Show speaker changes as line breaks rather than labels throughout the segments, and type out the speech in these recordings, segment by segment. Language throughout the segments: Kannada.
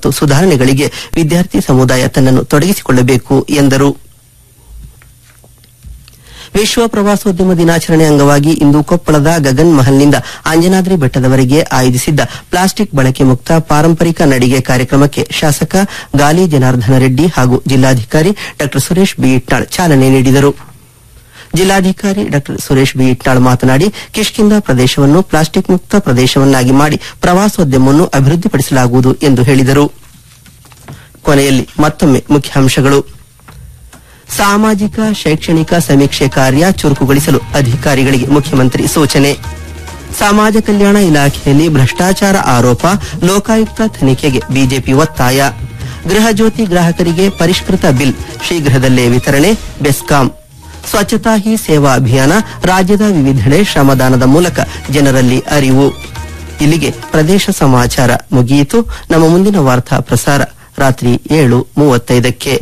ಮತ್ತು ಸುಧಾರಣೆಗಳಿಗೆ ವಿದ್ಯಾರ್ಥಿ ಸಮುದಾಯ ತನ್ನನ್ನು ತೊಡಗಿಸಿಕೊಳ್ಳಬೇಕು ಎಂದರು ವಿಶ್ವ ಪ್ರವಾಸೋದ್ಯಮ ದಿನಾಚರಣೆ ಅಂಗವಾಗಿ ಇಂದು ಕೊಪ್ಪಳದ ಗಗನ್ ಮಹಲ್ನಿಂದ ಅಂಜನಾದ್ರಿ ಬೆಟ್ಟದವರೆಗೆ ಆಯೋಜಿಸಿದ್ದ ಪ್ಲಾಸ್ಟಿಕ್ ಬಳಕೆ ಮುಕ್ತ ಪಾರಂಪರಿಕ ನಡಿಗೆ ಕಾರ್ಯಕ್ರಮಕ್ಕೆ ಶಾಸಕ ಗಾಲಿ ಜನಾರ್ದನ ರೆಡ್ಡಿ ಹಾಗೂ ಜಿಲ್ಲಾಧಿಕಾರಿ ಡಾ ಸುರೇಶ್ ಬಿ ಇಟ್ನಾಳ್ ಚಾಲನೆ ನೀಡಿದರು ಜಿಲ್ಲಾಧಿಕಾರಿ ಡಾ ಸುರೇಶ್ ಬಿ ಇಟ್ನಾಳ್ ಮಾತನಾಡಿ ಕಿಷ್ಕಿಂದ ಪ್ರದೇಶವನ್ನು ಪ್ಲಾಸ್ಟಿಕ್ ಮುಕ್ತ ಪ್ರದೇಶವನ್ನಾಗಿ ಮಾಡಿ ಪ್ರವಾಸೋದ್ಯಮವನ್ನು ಅಭಿವೃದ್ಧಿಪಡಿಸಲಾಗುವುದು ಎಂದು ಹೇಳಿದರು ಕೊನೆಯಲ್ಲಿ ಮತ್ತೊಮ್ಮೆ ಮುಖ್ಯಾಂಶಗಳು ಸಾಮಾಜಿಕ ಶೈಕ್ಷಣಿಕ ಸಮೀಕ್ಷೆ ಕಾರ್ಯ ಚುರುಕುಗೊಳಿಸಲು ಅಧಿಕಾರಿಗಳಿಗೆ ಮುಖ್ಯಮಂತ್ರಿ ಸೂಚನೆ ಸಮಾಜ ಕಲ್ಯಾಣ ಇಲಾಖೆಯಲ್ಲಿ ಭ್ರಷ್ಟಾಚಾರ ಆರೋಪ ಲೋಕಾಯುಕ್ತ ತನಿಖೆಗೆ ಬಿಜೆಪಿ ಒತ್ತಾಯ ಗೃಹ ಜ್ಯೋತಿ ಗ್ರಾಹಕರಿಗೆ ಪರಿಷ್ಕೃತ ಬಿಲ್ ಶೀಘ್ರದಲ್ಲೇ ವಿತರಣೆ ಬೆಸ್ಕಾಂ ಸ್ವಚ್ಛತಾ ಹಿ ಸೇವಾ ಅಭಿಯಾನ ರಾಜ್ಯದ ವಿವಿಧೆಡೆ ಶ್ರಮದಾನದ ಮೂಲಕ ಜನರಲ್ಲಿ ಅರಿವು ಇಲ್ಲಿಗೆ ಪ್ರದೇಶ ಸಮಾಚಾರ ಮುಗಿಯಿತು ನಮ್ಮ ಮುಂದಿನ ವಾರ್ತಾ ಪ್ರಸಾರ ರಾತ್ರಿ ಏಳು ಮೂವತ್ತೈದಕ್ಕೆ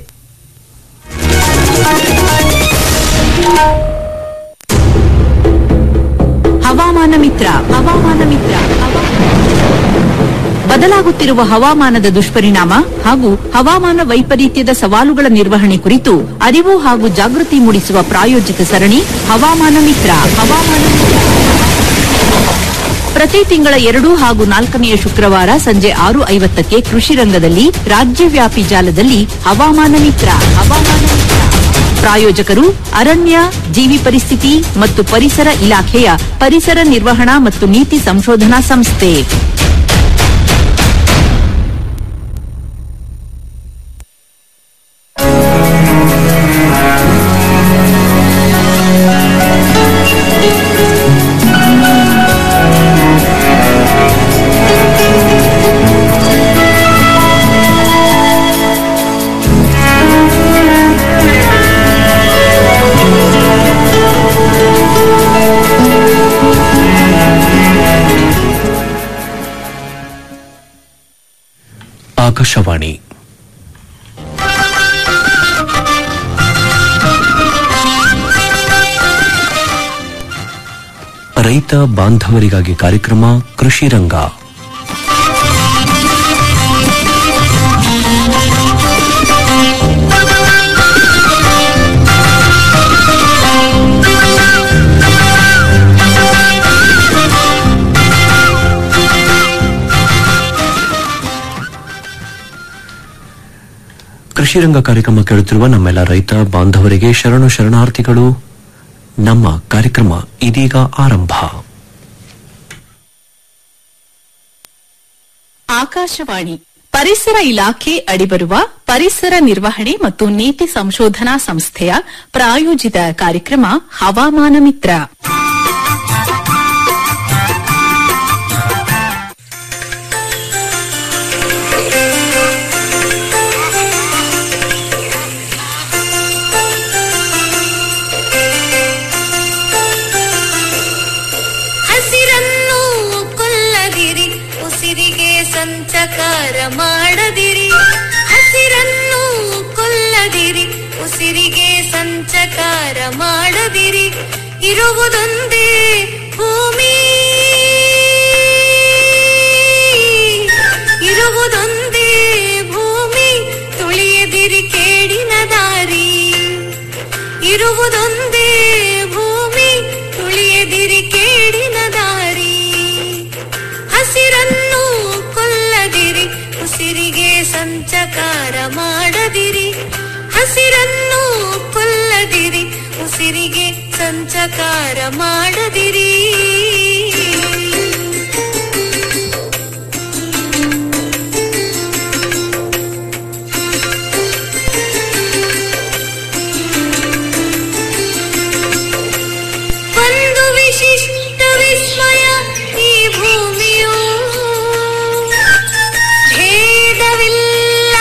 ಹವಾಮಾನ ಮಿತ್ರ ಹವಾಮಾನ ಮಿತ್ರ ಹವಾ- ಬದಲಾಗುತ್ತಿರುವ ಹವಾಮಾನದ ದುಷ್ಪರಿಣಾಮ ಹಾಗೂ ಹವಾಮಾನ ವೈಪರೀತ್ಯದ ಸವಾಲುಗಳ ನಿರ್ವಹಣೆ ಕುರಿತು ಅರಿವು ಹಾಗೂ ಜಾಗೃತಿ ಮೂಡಿಸುವ ಪ್ರಾಯೋಜಿತ ಸರಣಿ ಹವಾಮಾನ ಮಿತ್ರ ಹವಾಮಾನ ಮಿತ್ರ ಪ್ರತಿ ತಿಂಗಳ ಎರಡು ಹಾಗೂ ನಾಲ್ಕನೆಯ ಶುಕ್ರವಾರ ಸಂಜೆ ಆರು ಐವತ್ತಕ್ಕೆ ಕೃಷಿ ರಂಗದಲ್ಲಿ ರಾಜ್ಯವ್ಯಾಪಿ ಜಾಲದಲ್ಲಿ ಹವಾಮಾನ ಮಿತ್ರ ಹವಾಮಾನ ಮಿತ್ರ ಪ್ರಾಯೋಜಕರು ಅರಣ್ಯ ಜೀವಿ ಪರಿಸ್ಥಿತಿ ಮತ್ತು ಪರಿಸರ ಇಲಾಖೆಯ ಪರಿಸರ ನಿರ್ವಹಣಾ ಮತ್ತು ನೀತಿ ಸಂಶೋಧನಾ ಸಂಸ್ಥೆ
ಆಕಾಶವಾಣಿ ರೈತ ಬಾಂಧವರಿಗಾಗಿ ಕಾರ್ಯಕ್ರಮ ಕೃಷಿ ರಂಗ ಕೃಷಿ ರಂಗ ಕಾರ್ಯಕ್ರಮ ಕೇಳುತ್ತಿರುವ ನಮ್ಮೆಲ್ಲ ರೈತ ಬಾಂಧವರಿಗೆ ಶರಣು ಶರಣಾರ್ಥಿಗಳು ನಮ್ಮ ಕಾರ್ಯಕ್ರಮ ಇದೀಗ ಆರಂಭ
ಆಕಾಶವಾಣಿ ಪರಿಸರ ಇಲಾಖೆ ಅಡಿಬರುವ ಪರಿಸರ ನಿರ್ವಹಣೆ ಮತ್ತು ನೀತಿ ಸಂಶೋಧನಾ ಸಂಸ್ಥೆಯ ಪ್ರಾಯೋಜಿತ ಕಾರ್ಯಕ್ರಮ ಹವಾಮಾನ ಮಿತ್ರ
ಹಸಿರನ್ನು ಕೊಲ್ಲದಿರಿ ಉಸಿರಿಗೆ ಸಂಚಕಾರ ಮಾಡದಿರಿ ಹಸಿರನ್ನು ಕೊಲ್ಲದಿರಿ ಉಸಿರಿಗೆ ಸಂಚಕಾರ ಮಾಡದಿರಿ ಇರುವುದೊಂದೇ ಭೂಮಿ ಇರುವುದೊಂದೇ ಭೂಮಿ ತುಳಿಯದಿರಿ ಕೇಡಿನ ದಾರಿ ಇರುವುದೊಂದೇ ಭೂಮಿ ತುಳಿಯದಿರಿ ಕೇಡಿನ ದಾರಿ ಹಸಿರನ್ನು ಕೊಲ್ಲದಿರಿ ಉಸಿರಿಗೆ ಸಂಚಕಾರ ಮಾಡದಿರಿ ಹಸಿರನ್ನು ಕೊಲ್ಲದಿರಿ ಉಸಿರಿಗೆ ಸಂಚಕಾರ ಮಾಡದಿರಿ ಒಂದು ವಿಶಿಷ್ಟ ವಿಸ್ಮಯ ಈ ಭೂಮಿಯು ಭೇದವಿಲ್ಲ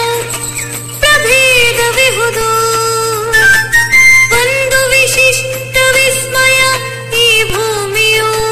ಪ್ರಭೇದವಿಹುದು ಒಂದು ವಿಶಿಷ್ಟ ವಿಸ್ಮಯ ಈ ಭೂಮಿಯು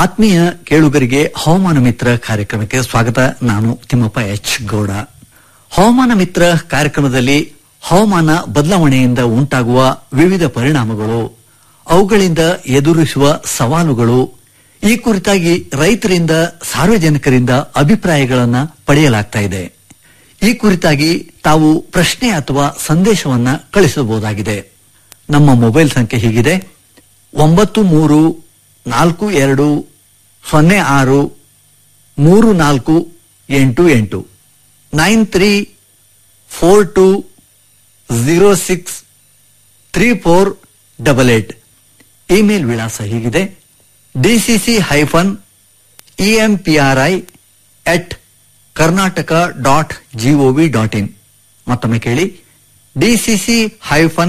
ಆತ್ಮೀಯ ಕೇಳುಗರಿಗೆ ಹವಾಮಾನ ಮಿತ್ರ ಕಾರ್ಯಕ್ರಮಕ್ಕೆ ಸ್ವಾಗತ ನಾನು ತಿಮ್ಮಪ್ಪ ಎಚ್ ಗೌಡ ಹವಾಮಾನ ಮಿತ್ರ ಕಾರ್ಯಕ್ರಮದಲ್ಲಿ ಹವಾಮಾನ ಬದಲಾವಣೆಯಿಂದ ಉಂಟಾಗುವ ವಿವಿಧ ಪರಿಣಾಮಗಳು ಅವುಗಳಿಂದ ಎದುರಿಸುವ ಸವಾಲುಗಳು ಈ ಕುರಿತಾಗಿ ರೈತರಿಂದ ಸಾರ್ವಜನಿಕರಿಂದ ಅಭಿಪ್ರಾಯಗಳನ್ನು ಪಡೆಯಲಾಗ್ತಾ ಇದೆ ಈ ಕುರಿತಾಗಿ ತಾವು ಪ್ರಶ್ನೆ ಅಥವಾ ಸಂದೇಶವನ್ನ ಕಳಿಸಬಹುದಾಗಿದೆ ನಮ್ಮ ಮೊಬೈಲ್ ಸಂಖ್ಯೆ ಹೀಗಿದೆ ಒಂಬತ್ತು ಮೂರು ನಾಲ್ಕು ಎರಡು ಸೊನ್ನೆ ಆರು ಮೂರು ನಾಲ್ಕು ಎಂಟು ಎಂಟು nine three four two zero six three four double eight email ವಿಳಾಸ ಹೀಗಿದೆ DCC hyphen EMPRI at Karnataka dot GOV dot in ಮತ್ತೊಮ್ಮೆ ಕೇಳಿ DCC hyphen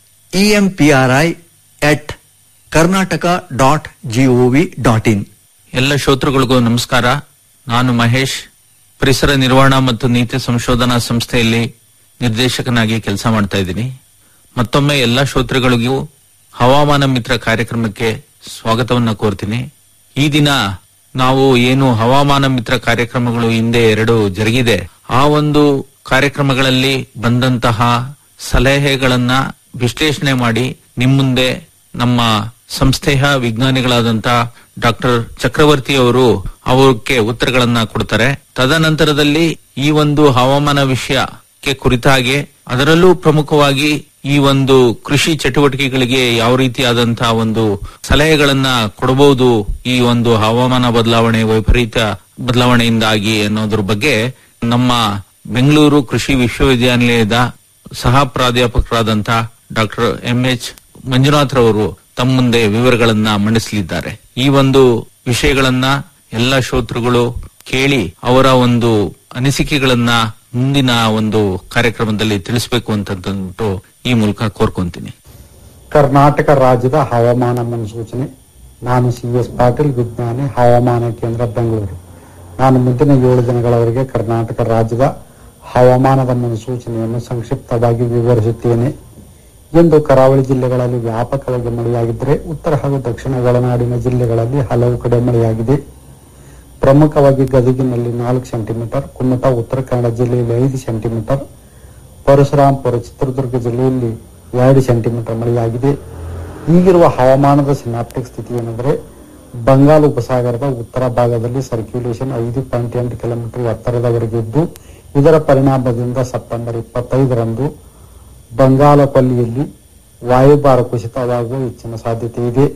EMPRI at Karnataka dot GOV dot in
ಎಲ್ಲ ಶ್ರೋತೃಗಳಿಗೂ ನಮಸ್ಕಾರ ನಾನು ಮಹೇಶ್ ಪರಿಸರ ನಿರ್ವಹಣಾ ಮತ್ತು ನೀತಿ ಸಂಶೋಧನಾ ಸಂಸ್ಥೆಯಲ್ಲಿ ನಿರ್ದೇಶಕನಾಗಿ ಕೆಲಸ ಮಾಡ್ತಾ ಇದ್ದೀನಿ ಮತ್ತೊಮ್ಮೆ ಎಲ್ಲ ಶ್ರೋತೃಗಳಿಗೂ ಹವಾಮಾನ ಮಿತ್ರ ಕಾರ್ಯಕ್ರಮಕ್ಕೆ ಸ್ವಾಗತವನ್ನ ಕೋರ್ತೀನಿ ಈ ದಿನ ನಾವು ಏನು ಹವಾಮಾನ ಮಿತ್ರ ಕಾರ್ಯಕ್ರಮಗಳು ಹಿಂದೆ ಎರಡು ಜರುಗಿದೆ ಆ ಒಂದು ಕಾರ್ಯಕ್ರಮಗಳಲ್ಲಿ ಬಂದಂತಹ ಸಲಹೆಗಳನ್ನ ವಿಶ್ಲೇಷಣೆ ಮಾಡಿ ನಿಮ್ಮ ಮುಂದೆ ನಮ್ಮ ಸಂಸ್ಥೆಯ ವಿಜ್ಞಾನಿಗಳಾದಂತ ಡಾಕ್ಟರ್ ಚಕ್ರವರ್ತಿ ಅವರು ಅವಕ್ಕೆ ಉತ್ತರಗಳನ್ನ ಕೊಡ್ತಾರೆ ತದನಂತರದಲ್ಲಿ ಈ ಒಂದು ಹವಾಮಾನ ವಿಷಯಕ್ಕೆ ಕುರಿತಾಗಿ ಅದರಲ್ಲೂ ಪ್ರಮುಖವಾಗಿ ಈ ಒಂದು ಕೃಷಿ ಚಟುವಟಿಕೆಗಳಿಗೆ ಯಾವ ರೀತಿಯಾದಂತಹ ಒಂದು ಸಲಹೆಗಳನ್ನ ಕೊಡಬಹುದು ಈ ಒಂದು ಹವಾಮಾನ ಬದಲಾವಣೆ ವೈಪರೀತ್ಯ ಬದಲಾವಣೆಯಿಂದಾಗಿ ಅನ್ನೋದ್ರ ಬಗ್ಗೆ ನಮ್ಮ ಬೆಂಗಳೂರು ಕೃಷಿ ವಿಶ್ವವಿದ್ಯಾನಿಲಯದ ಸಹ ಪ್ರಾಧ್ಯಾಪಕರಾದಂತ ಡಾಕ್ಟರ್ ಎಂ ಎಚ್ ಮಂಜುನಾಥ್ ರವರು ತಮ್ಮ ಮುಂದೆ ವಿವರಗಳನ್ನ ಮಂಡಿಸಲಿದ್ದಾರೆ ಈ ಒಂದು ವಿಷಯಗಳನ್ನ ಎಲ್ಲ ಶ್ರೋತೃಗಳು ಕೇಳಿ ಅವರ ಒಂದು ಅನಿಸಿಕೆಗಳನ್ನ ಮುಂದಿನ ಒಂದು ಕಾರ್ಯಕ್ರಮದಲ್ಲಿ ತಿಳಿಸಬೇಕು ಅಂತಂದ್ಬಿಟ್ಟು ಈ ಮೂಲಕ ಕೋರ್ಕೊಂತೀನಿ
ಕರ್ನಾಟಕ ರಾಜ್ಯದ ಹವಾಮಾನ ಮುನ್ಸೂಚನೆ ನಾನು ಸಿ ಎಸ್ ಪಾಟೀಲ್ ವಿಜ್ಞಾನಿ ಹವಾಮಾನ ಕೇಂದ್ರ ಬೆಂಗಳೂರು ನಾನು ಮುಂದಿನ ಏಳು ದಿನಗಳವರೆಗೆ ಕರ್ನಾಟಕ ರಾಜ್ಯದ ಹವಾಮಾನದ ಮುನ್ಸೂಚನೆಯನ್ನು ಸಂಕ್ಷಿಪ್ತವಾಗಿ ವಿವರಿಸುತ್ತೇನೆ ಇಂದು ಕರಾವಳಿ ಜಿಲ್ಲೆಗಳಲ್ಲಿ ವ್ಯಾಪಕವಾಗಿ ಮಳೆಯಾಗಿದ್ದರೆ ಉತ್ತರ ಹಾಗೂ ದಕ್ಷಿಣ ಒಳನಾಡಿನ ಜಿಲ್ಲೆಗಳಲ್ಲಿ ಹಲವು ಕಡೆ ಮಳೆಯಾಗಿದೆ ಪ್ರಮುಖವಾಗಿ ಗದಗಿನಲ್ಲಿ ನಾಲ್ಕು ಸೆಂಟಿಮೀಟರ್ ಕುಮಟಾ ಉತ್ತರ ಕನ್ನಡ ಜಿಲ್ಲೆಯಲ್ಲಿ ಐದು ಸೆಂಟಿಮೀಟರ್ ಪರಶುರಾಂಪುರ ಚಿತ್ರದುರ್ಗ ಜಿಲ್ಲೆಯಲ್ಲಿ ಎರಡು ಸೆಂಟಿಮೀಟರ್ ಮಳೆಯಾಗಿದೆ ಈಗಿರುವ ಹವಾಮಾನದ ಸಿನಾಪ್ಟಿಕ್ ಸ್ಥಿತಿ ಏನೆಂದರೆ ಬಂಗಾಳ ಉಪಸಾಗರದ ಉತ್ತರ ಭಾಗದಲ್ಲಿ ಸರ್ಕ್ಯುಲೇಷನ್ ಐದು ಪಾಯಿಂಟ್ ಎಂಟು ಕಿಲೋಮೀಟರ್ ಎತ್ತರದವರೆಗೆ ಇದ್ದು ಇದರ ಪರಿಣಾಮದಿಂದ ಸೆಪ್ಟೆಂಬರ್ ಇಪ್ಪತ್ತೈದರಂದು ಬಂಗಾಳ ಕೊಲ್ಲಿಯಲ್ಲಿ ವಾಯುಭಾರ ಕುಸಿತವಾಗುವ ಹೆಚ್ಚಿನ ಸಾಧ್ಯತೆ ಇದೆ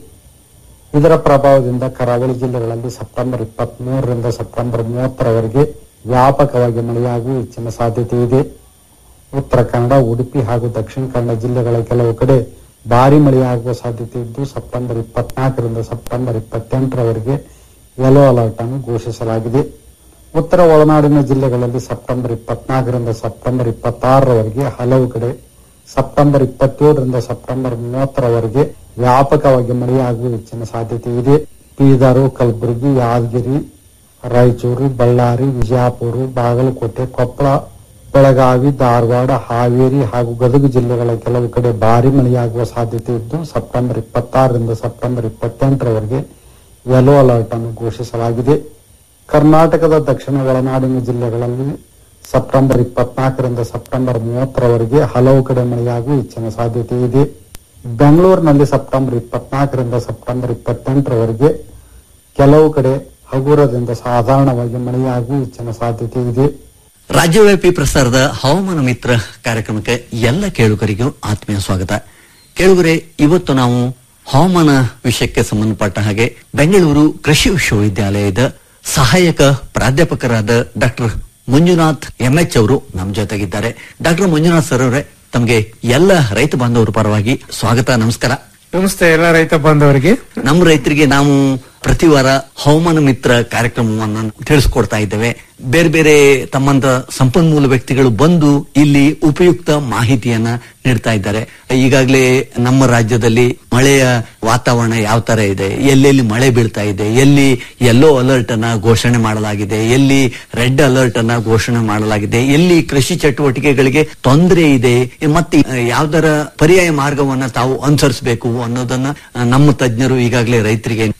ಇದರ ಪ್ರಭಾವದಿಂದ ಕರಾವಳಿ ಜಿಲ್ಲೆಗಳಲ್ಲಿ ಸೆಪ್ಟೆಂಬರ್ ಇಪ್ಪತ್ತ್ ಮೂರರಿಂದ ಸೆಪ್ಟೆಂಬರ್ ಮೂವತ್ತರವರೆಗೆ ವ್ಯಾಪಕವಾಗಿ ಮಳೆಯಾಗುವ ಹೆಚ್ಚಿನ ಸಾಧ್ಯತೆ ಇದೆ ಉತ್ತರ ಕನ್ನಡ ಉಡುಪಿ ಹಾಗೂ ದಕ್ಷಿಣ ಕನ್ನಡ ಜಿಲ್ಲೆಗಳ ಕೆಲವು ಕಡೆ ಭಾರಿ ಮಳೆಯಾಗುವ ಸಾಧ್ಯತೆ ಇದ್ದು ಸೆಪ್ಟೆಂಬರ್ ಇಪ್ಪತ್ನಾಲ್ಕರಿಂದ ಸೆಪ್ಟೆಂಬರ್ ಇಪ್ಪತ್ತೆಂಟರವರೆಗೆ ಯೆಲ್ಲೋ ಅಲರ್ಟ್ ಅನ್ನು ಘೋಷಿಸಲಾಗಿದೆ ಉತ್ತರ ಒಳನಾಡಿನ ಜಿಲ್ಲೆಗಳಲ್ಲಿ ಸೆಪ್ಟೆಂಬರ್ ಇಪ್ಪತ್ನಾಲ್ಕರಿಂದ ಸೆಪ್ಟೆಂಬರ್ ಇಪ್ಪತ್ತಾರರವರೆಗೆ ಹಲವು ಕಡೆ ಸೆಪ್ಟೆಂಬರ್ ಇಪ್ಪತ್ತೇಳರಿಂದ ಸೆಪ್ಟೆಂಬರ್ ಮೂವತ್ತರವರೆಗೆ ವ್ಯಾಪಕವಾಗಿ ಮಳೆಯಾಗುವ ಹೆಚ್ಚಿನ ಸಾಧ್ಯತೆ ಇದೆ ಬೀದರು ಕಲಬುರಗಿ ಯಾದಗಿರಿ ರಾಯಚೂರು ಬಳ್ಳಾರಿ ವಿಜಯಪುರ ಬಾಗಲಕೋಟೆ ಕೊಪ್ಪಳ ಬೆಳಗಾವಿ ಧಾರವಾಡ ಹಾವೇರಿ ಹಾಗೂ ಗದಗ ಜಿಲ್ಲೆಗಳ ಕೆಲವು ಕಡೆ ಭಾರಿ ಮಳೆಯಾಗುವ ಸಾಧ್ಯತೆ ಇದ್ದು ಸೆಪ್ಟೆಂಬರ್ ಇಪ್ಪತ್ತಾರರಿಂದ ಸೆಪ್ಟೆಂಬರ್ ಇಪ್ಪತ್ತೆಂಟರವರೆಗೆ ಯೆಲ್ಲೋ ಅಲರ್ಟ್ ಅನ್ನು ಘೋಷಿಸಲಾಗಿದೆ ಕರ್ನಾಟಕದ ದಕ್ಷಿಣ ಒಳನಾಡಿನ ಜಿಲ್ಲೆಗಳಲ್ಲಿ ಸೆಪ್ಟೆಂಬರ್ ಇಪ್ಪತ್ನಾಲ್ಕರಿಂದ ಸೆಪ್ಟೆಂಬರ್ ಮೂವತ್ತರವರೆಗೆ ಹಲವು ಕಡೆ ಮಳೆಯಾಗುವ ಹೆಚ್ಚಿನ ಸಾಧ್ಯತೆ ಇದೆ ಬೆಂಗಳೂರಿನಲ್ಲಿ ಸೆಪ್ಟೆಂಬರ್ ಇಪ್ಪತ್ನಾಲ್ಕರಿಂದ ಸೆಪ್ಟೆಂಬರ್ ಇಪ್ಪತ್ತೆಂಟರವರೆಗೆ ಕೆಲವು ಕಡೆ ಹಗುರದಿಂದ ಸಾಧಾರಣವಾಗಿ ಮಳೆಯಾಗುವ ಹೆಚ್ಚಿನ ಸಾಧ್ಯತೆ ಇದೆ
ರಾಜ್ಯವ್ಯಾಪಿ ಪ್ರಸಾರದ ಹವಾಮಾನ ಮಿತ್ರ ಕಾರ್ಯಕ್ರಮಕ್ಕೆ ಎಲ್ಲ ಕೇಳುಗರಿಗೂ ಆತ್ಮೀಯ ಸ್ವಾಗತ ಕೇಳುಗರೆ ಇವತ್ತು ನಾವು ಹವಾಮಾನ ವಿಷಯಕ್ಕೆ ಸಂಬಂಧಪಟ್ಟ ಹಾಗೆ ಬೆಂಗಳೂರು ಕೃಷಿ ವಿಶ್ವವಿದ್ಯಾಲಯದ ಸಹಾಯಕ ಪ್ರಾಧ್ಯಾಪಕರಾದ ಡಾಕ್ಟರ್ ಮಂಜುನಾಥ್ ಎಂಎಚ್ ಅವರು ನಮ್ಮ ಜೊತೆಗಿದ್ದಾರೆ ಡಾಕ್ಟರ್ ಮಂಜುನಾಥ್ ಸರ್ ಅವರೇ ತಮಗೆ ಎಲ್ಲ ರೈತ ಬಾಂಧವರ ಪರವಾಗಿ ಸ್ವಾಗತ ನಮಸ್ಕಾರ
ನಮಸ್ತೆ ಎಲ್ಲ ರೈತ ಬಾಂಧವರಿಗೆ
ನಮ್ಮ ರೈತರಿಗೆ ನಾವು ಪ್ರತಿ ವಾರ ಹವಾಮಾನ ಮಿತ್ರ ಕಾರ್ಯಕ್ರಮವನ್ನು ತಿಳಿಸ್ಕೊಡ್ತಾ ಇದ್ದೇವೆ ಬೇರೆ ಬೇರೆ ತಮ್ಮಂತ ಸಂಪನ್ಮೂಲ ವ್ಯಕ್ತಿಗಳು ಬಂದು ಇಲ್ಲಿ ಉಪಯುಕ್ತ ಮಾಹಿತಿಯನ್ನ ನೀಡ್ತಾ ಇದ್ದಾರೆ ಈಗಾಗಲೇ ನಮ್ಮ ರಾಜ್ಯದಲ್ಲಿ ಮಳೆಯ ವಾತಾವರಣ ಯಾವ ತರ ಇದೆ ಎಲ್ಲೆಲ್ಲಿ ಮಳೆ ಬೀಳ್ತಾ ಇದೆ ಎಲ್ಲಿ ಯೆಲ್ಲೋ ಅಲರ್ಟ್ ಅನ್ನ ಘೋಷಣೆ ಮಾಡಲಾಗಿದೆ ಎಲ್ಲಿ ರೆಡ್ ಅಲರ್ಟ್ ಅನ್ನ ಘೋಷಣೆ ಮಾಡಲಾಗಿದೆ ಎಲ್ಲಿ ಕೃಷಿ ಚಟುವಟಿಕೆಗಳಿಗೆ ತೊಂದರೆ ಇದೆ ಮತ್ತೆ ಯಾವ್ದರ ಪರ್ಯಾಯ ಮಾರ್ಗವನ್ನ ತಾವು ಅನುಸರಿಸಬೇಕು ಅನ್ನೋದನ್ನ ನಮ್ಮ ತಜ್ಞರು ಈಗಾಗಲೇ ರೈತರಿಗೆ ನೀಡಿದ್ದಾರೆ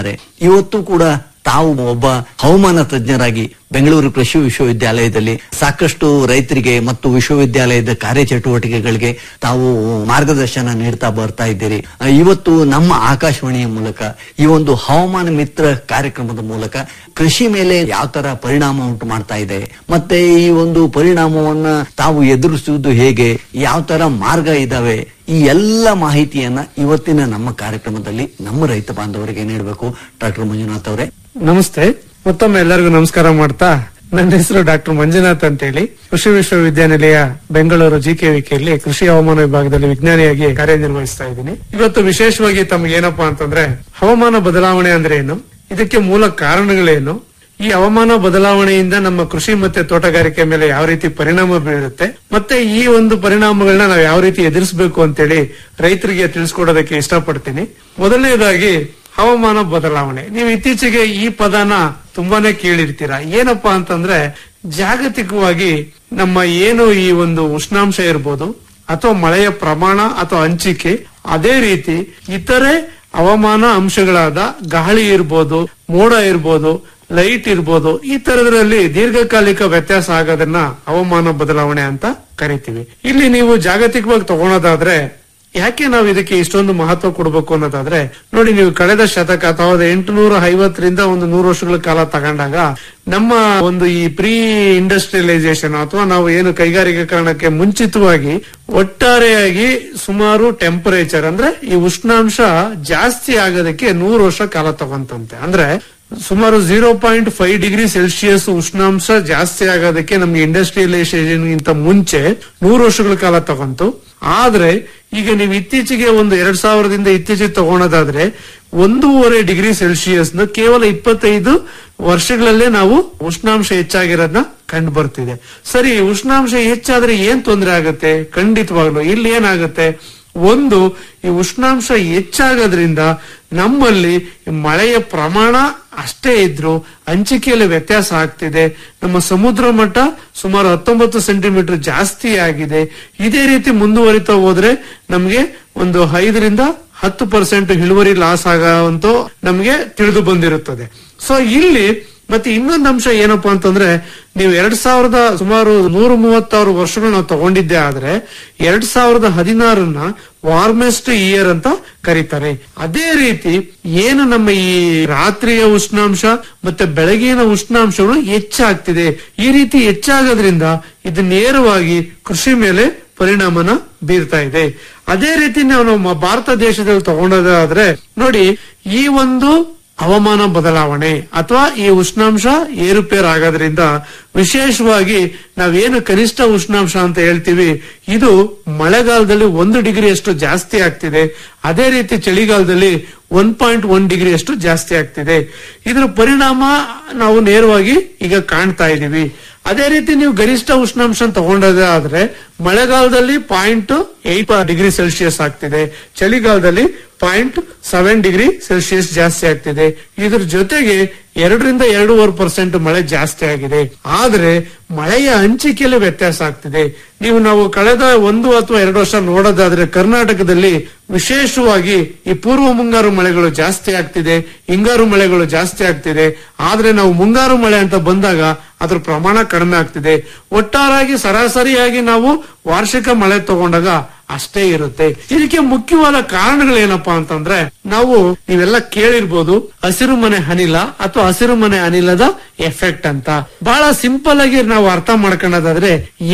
ಇದ್ದಾರೆ ಇವತ್ತು ಕೂಡ ತಾವು ಒಬ್ಬ ಹವಾಮಾನ ತಜ್ಞರಾಗಿ ಬೆಂಗಳೂರು ಕೃಷಿ ವಿಶ್ವವಿದ್ಯಾಲಯದಲ್ಲಿ ಸಾಕಷ್ಟು ರೈತರಿಗೆ ಮತ್ತು ವಿಶ್ವವಿದ್ಯಾಲಯದ ಕಾರ್ಯಚಟುವಟಿಕೆಗಳಿಗೆ ತಾವು ಮಾರ್ಗದರ್ಶನ ನೀಡ್ತಾ ಬರ್ತಾ ಇದ್ದೀರಿ ಆ, ಇವತ್ತು ನಮ್ಮ ಆಕಾಶವಾಣಿಯ ಮೂಲಕ ಈ ಒಂದು ಹವಾಮಾನ ಮಿತ್ರ ಕಾರ್ಯಕ್ರಮದ ಮೂಲಕ ಕೃಷಿ ಮೇಲೆ ಯಾವ ತರ ಪರಿಣಾಮ ಉಂಟು ಮಾಡ್ತಾ ಇದೆ ಮತ್ತೆ ಈ ಒಂದು ಪರಿಣಾಮವನ್ನ ತಾವು ಎದುರಿಸುವುದು ಹೇಗೆ ಯಾವ ತರ ಮಾರ್ಗ ಇದಾವೆ ಈ ಎಲ್ಲ ಮಾಹಿತಿಯನ್ನ ಇವತ್ತಿನ ನಮ್ಮ ಕಾರ್ಯಕ್ರಮದಲ್ಲಿ ನಮ್ಮ ರೈತ ಬಾಂಧವರಿಗೆ ನೀಡಬೇಕು ಡಾಕ್ಟರ್ ಮಂಜುನಾಥ್ ಅವರೇ
ನಮಸ್ತೆ ಮತ್ತೊಮ್ಮೆ ಎಲ್ಲರಿಗೂ ನಮಸ್ಕಾರ ಮಾಡ್ತಾ ನನ್ನ ಹೆಸರು ಡಾಕ್ಟರ್ ಮಂಜುನಾಥ್ ಅಂತೇಳಿ ಕೃಷಿ ವಿಶ್ವವಿದ್ಯಾನಿಲಯ ಬೆಂಗಳೂರು ಜಿಕೆವಿಕೆಯಲ್ಲಿ ಕೃಷಿ ಹವಾಮಾನ ವಿಭಾಗದಲ್ಲಿ ವಿಜ್ಞಾನಿಯಾಗಿ ಕಾರ್ಯನಿರ್ವಹಿಸ್ತಾ ಇದ್ದೀನಿ ಇವತ್ತು ವಿಶೇಷವಾಗಿ ತಮ್ಗೆ ಏನಪ್ಪಾ ಅಂತಂದ್ರೆ ಹವಾಮಾನ ಬದಲಾವಣೆ ಅಂದ್ರೆ ಏನು ಇದಕ್ಕೆ ಮೂಲ ಕಾರಣಗಳೇನು ಈ ಹವಾಮಾನ ಬದಲಾವಣೆಯಿಂದ ನಮ್ಮ ಕೃಷಿ ಮತ್ತೆ ತೋಟಗಾರಿಕೆ ಮೇಲೆ ಯಾವ ರೀತಿ ಪರಿಣಾಮ ಬೀರುತ್ತೆ ಮತ್ತೆ ಈ ಒಂದು ಪರಿಣಾಮಗಳನ್ನ ನಾವು ಯಾವ ರೀತಿ ಎದುರಿಸಬೇಕು ಅಂತೇಳಿ ರೈತರಿಗೆ ತಿಳಿಸ್ಕೊಡೋದಕ್ಕೆ ಇಷ್ಟಪಡ್ತೀನಿ ಮೊದಲನೇದಾಗಿ ಹವಾಮಾನ ಬದಲಾವಣೆ ನೀವು ಇತ್ತೀಚೆಗೆ ಈ ಪದನ ತುಂಬಾನೇ ಕೇಳಿರ್ತೀರಾ ಏನಪ್ಪಾ ಅಂತಂದ್ರೆ ಜಾಗತಿಕವಾಗಿ ನಮ್ಮ ಏನು ಈ ಒಂದು ಉಷ್ಣಾಂಶ ಇರ್ಬೋದು ಅಥವಾ ಮಳೆಯ ಪ್ರಮಾಣ ಅಥವಾ ಹಂಚಿಕೆ ಅದೇ ರೀತಿ ಇತರೆ ಹವಾಮಾನ ಅಂಶಗಳಾದ ಗಾಳಿ ಇರ್ಬೋದು ಮೋಡ ಇರ್ಬೋದು ಲೈಟ್ ಇರ್ಬೋದು ಈ ತರದ್ರಲ್ಲಿ ದೀರ್ಘಕಾಲಿಕ ವ್ಯತ್ಯಾಸ ಆಗೋದನ್ನ ಹವಾಮಾನ ಬದಲಾವಣೆ ಅಂತ ಕರಿತೀವಿ ಇಲ್ಲಿ ನೀವು ಜಾಗತಿಕವಾಗಿ ತಗೊಳೋದಾದ್ರೆ ಯಾಕೆ ನಾವು ಇದಕ್ಕೆ ಇಷ್ಟೊಂದು ಮಹತ್ವ ಕೊಡಬೇಕು ಅನ್ನೋದಾದ್ರೆ ನೋಡಿ ನೀವು ಕಳೆದ ಶತಕ ಅಥವಾ ಎಂಟುನೂರ ಐವತ್ತರಿಂದ ಒಂದು ನೂರು ವರ್ಷಗಳ ಕಾಲ ತಗೊಂಡಾಗ ನಮ್ಮ ಒಂದು ಈ ಪ್ರೀ ಇಂಡಸ್ಟ್ರಿಯಲೈಸೇಷನ್ ಅಥವಾ ನಾವು ಏನು ಕೈಗಾರಿಕೀಕರಣಕ್ಕೆ ಮುಂಚಿತವಾಗಿ ಒಟ್ಟಾರೆಯಾಗಿ ಸುಮಾರು ಟೆಂಪರೇಚರ್ ಅಂದ್ರೆ ಈ ಉಷ್ಣಾಂಶ ಜಾಸ್ತಿ ಆಗೋದಕ್ಕೆ ನೂರು ವರ್ಷ ಕಾಲ ತಗೊಂತಂತೆ ಅಂದ್ರೆ ಸುಮಾರು zero point five degree Celsius ಉಷ್ಣಾಂಶ ಜಾಸ್ತಿ ಆಗೋದಕ್ಕೆ ನಮ್ಗೆ ಇಂಡಸ್ಟ್ರಿಯಲೈಸೇಷನ್ ಗಿಂತ ಮುಂಚೆ ನೂರು ವರ್ಷಗಳ ಕಾಲ ತಗೊಂತು ಆದ್ರೆ ಈಗ ನೀವು ಇತ್ತೀಚೆಗೆ ಒಂದು ಎರಡ್ ಸಾವಿರದಿಂದ ಇತ್ತೀಚೆಗೆ ತಗೊಳೋದಾದ್ರೆ ಒಂದೂವರೆ ಡಿಗ್ರಿ ಸೆಲ್ಸಿಯಸ್ ನ ಕೇವಲ ಇಪ್ಪತ್ತೈದು ವರ್ಷಗಳಲ್ಲೇ ನಾವು ಉಷ್ಣಾಂಶ ಹೆಚ್ಚಾಗಿರೋದನ್ನ ಕಂಡು ಬರ್ತಿದೆ ಸರಿ ಉಷ್ಣಾಂಶ ಹೆಚ್ಚಾದ್ರೆ ಏನ್ ತೊಂದರೆ ಆಗುತ್ತೆ ಖಂಡಿತವಾಗ್ಲು ಇಲ್ಲಿ ಏನಾಗುತ್ತೆ ಒಂದು ಈ ಉಷ್ಣಾಂಶ ಹೆಚ್ಚಾಗೋದ್ರಿಂದ ನಮ್ಮಲ್ಲಿ ಮಳೆಯ ಪ್ರಮಾಣ ಅಷ್ಟೇ ಇದ್ರು ಹಂಚಿಕೆಯಲ್ಲಿ ವ್ಯತ್ಯಾಸ ಆಗ್ತಿದೆ ನಮ್ಮ ಸಮುದ್ರ ಮಟ್ಟ ಸುಮಾರು ಹತ್ತೊಂಬತ್ತು ಸೆಂಟಿಮೀಟರ್ ಜಾಸ್ತಿ ಆಗಿದೆ ಇದೇ ರೀತಿ ಮುಂದುವರಿತಾ ಹೋದ್ರೆ ನಮ್ಗೆ ಒಂದು ಐದರಿಂದ ಹತ್ತು ಪರ್ಸೆಂಟ್ ಇಳುವರಿ ಲಾಸ್ ಆಗುವಂತೂ ನಮ್ಗೆ ತಿಳಿದು ಬಂದಿರುತ್ತದೆ ಸೊ ಇಲ್ಲಿ ಮತ್ತೆ ಇನ್ನೊಂದು ಅಂಶ ಏನಪ್ಪಾ ಅಂತಂದ್ರೆ ನೀವು ಎರಡ್ ಸಾವಿರದ ಸುಮಾರು ನೂರ ಮೂವತ್ತಾರು ವರ್ಷಗಳು ನಾವು ತಗೊಂಡಿದ್ದೆ ಆದ್ರೆ ಎರಡ್ ಸಾವಿರದ ಹದಿನಾರನ್ನ ವಾರ್ಮೆಸ್ಟ್ ಇಯರ್ ಅಂತ ಕರೀತಾರೆ ಅದೇ ರೀತಿ ಏನು ನಮ್ಮ ಈ ರಾತ್ರಿಯ ಉಷ್ಣಾಂಶ ಮತ್ತೆ ಬೆಳಗಿನ ಉಷ್ಣಾಂಶಗಳು ಹೆಚ್ಚಾಗ್ತಿದೆ ಈ ರೀತಿ ಹೆಚ್ಚಾಗೋದ್ರಿಂದ ಇದು ನೇರವಾಗಿ ಕೃಷಿ ಮೇಲೆ ಪರಿಣಾಮನ ಬೀರ್ತಾ ಇದೆ ಅದೇ ರೀತಿ ನಾವು ನಮ್ಮ ಭಾರತ ದೇಶದಲ್ಲಿ ತಗೊಂಡೋದಾದ್ರೆ ನೋಡಿ ಈ ಒಂದು ಹವಾಮಾನ ಬದಲಾವಣೆ ಅಥವಾ ಈ ಉಷ್ಣಾಂಶ ಏರುಪೇರು ಆಗೋದ್ರಿಂದ ವಿಶೇಷವಾಗಿ ನಾವೇನು ಕನಿಷ್ಠ ಉಷ್ಣಾಂಶ ಅಂತ ಹೇಳ್ತೀವಿ ಇದು ಮಳೆಗಾಲದಲ್ಲಿ ಒಂದು ಡಿಗ್ರಿ ಅಷ್ಟು ಜಾಸ್ತಿ ಆಗ್ತಿದೆ ಅದೇ ರೀತಿ ಚಳಿಗಾಲದಲ್ಲಿ ಒನ್ ಪಾಯಿಂಟ್ ಒನ್ ಡಿಗ್ರಿ ಅಷ್ಟು ಜಾಸ್ತಿ ಆಗ್ತಿದೆ ಇದರ ಪರಿಣಾಮ ನಾವು ನೇರವಾಗಿ ಈಗ ಕಾಣ್ತಾ ಇದೀವಿ ಅದೇ ರೀತಿ ನೀವು ಗರಿಷ್ಠ ಉಷ್ಣಾಂಶ ತಗೊಂಡೋದೇ ಆದ್ರೆ ಮಳೆಗಾಲದಲ್ಲಿ ಪಾಯಿಂಟ್ ಏಟ್ ಡಿಗ್ರಿ ಸೆಲ್ಸಿಯಸ್ ಆಗ್ತಿದೆ ಚಳಿಗಾಲದಲ್ಲಿ ಪಾಯಿಂಟ್ ಸೆವೆನ್ ಡಿಗ್ರಿ ಸೆಲ್ಸಿಯಸ್ ಜಾಸ್ತಿ ಆಗ್ತಿದೆ ಇದ್ರ ಜೊತೆಗೆ ಎರಡರಿಂದ ಎರಡೂವರೆ ಪರ್ಸೆಂಟ್ ಮಳೆ ಜಾಸ್ತಿ ಆಗಿದೆ ಆದ್ರೆ ಮಳೆಯ ಹಂಚಿಕೆಯಲ್ಲಿ ವ್ಯತ್ಯಾಸ ಆಗ್ತಿದೆ ನೀವು ನಾವು ಕಳೆದ ಒಂದು ಅಥವಾ ಎರಡು ವರ್ಷ ನೋಡೋದಾದ್ರೆ ಕರ್ನಾಟಕದಲ್ಲಿ ವಿಶೇಷವಾಗಿ ಈ ಪೂರ್ವ ಮುಂಗಾರು ಮಳೆಗಳು ಜಾಸ್ತಿ ಆಗ್ತಿದೆ ಹಿಂಗಾರು ಮಳೆಗಳು ಜಾಸ್ತಿ ಆಗ್ತಿದೆ ಆದ್ರೆ ನಾವು ಮುಂಗಾರು ಮಳೆ ಅಂತ ಬಂದಾಗ ಅದ್ರ ಪ್ರಮಾಣ ಕಡಿಮೆ ಆಗ್ತಿದೆ ಒಟ್ಟಾರಾಗಿ ಸರಾಸರಿಯಾಗಿ ನಾವು ವಾರ್ಷಿಕ ಮಳೆ ತಗೊಂಡಾಗ ಅಷ್ಟೇ ಇರುತ್ತೆ ಇದಕ್ಕೆ ಮುಖ್ಯವಾದ ಕಾರಣಗಳು ಏನಪ್ಪಾ ಅಂತಂದ್ರೆ ನಾವು ನೀವೆಲ್ಲ ಕೇಳಿರ್ಬೋದು ಹಸಿರು ಮನೆ ಅನಿಲ ಅಥವಾ ಹಸಿರು ಮನೆ ಅನಿಲದ ಎಫೆಕ್ಟ್ ಅಂತ ಬಹಳ ಸಿಂಪಲ್ ಆಗಿ ನಾವು ಅರ್ಥ ಮಾಡ್ಕೊಳ್ಳೋದಾದ್ರೆ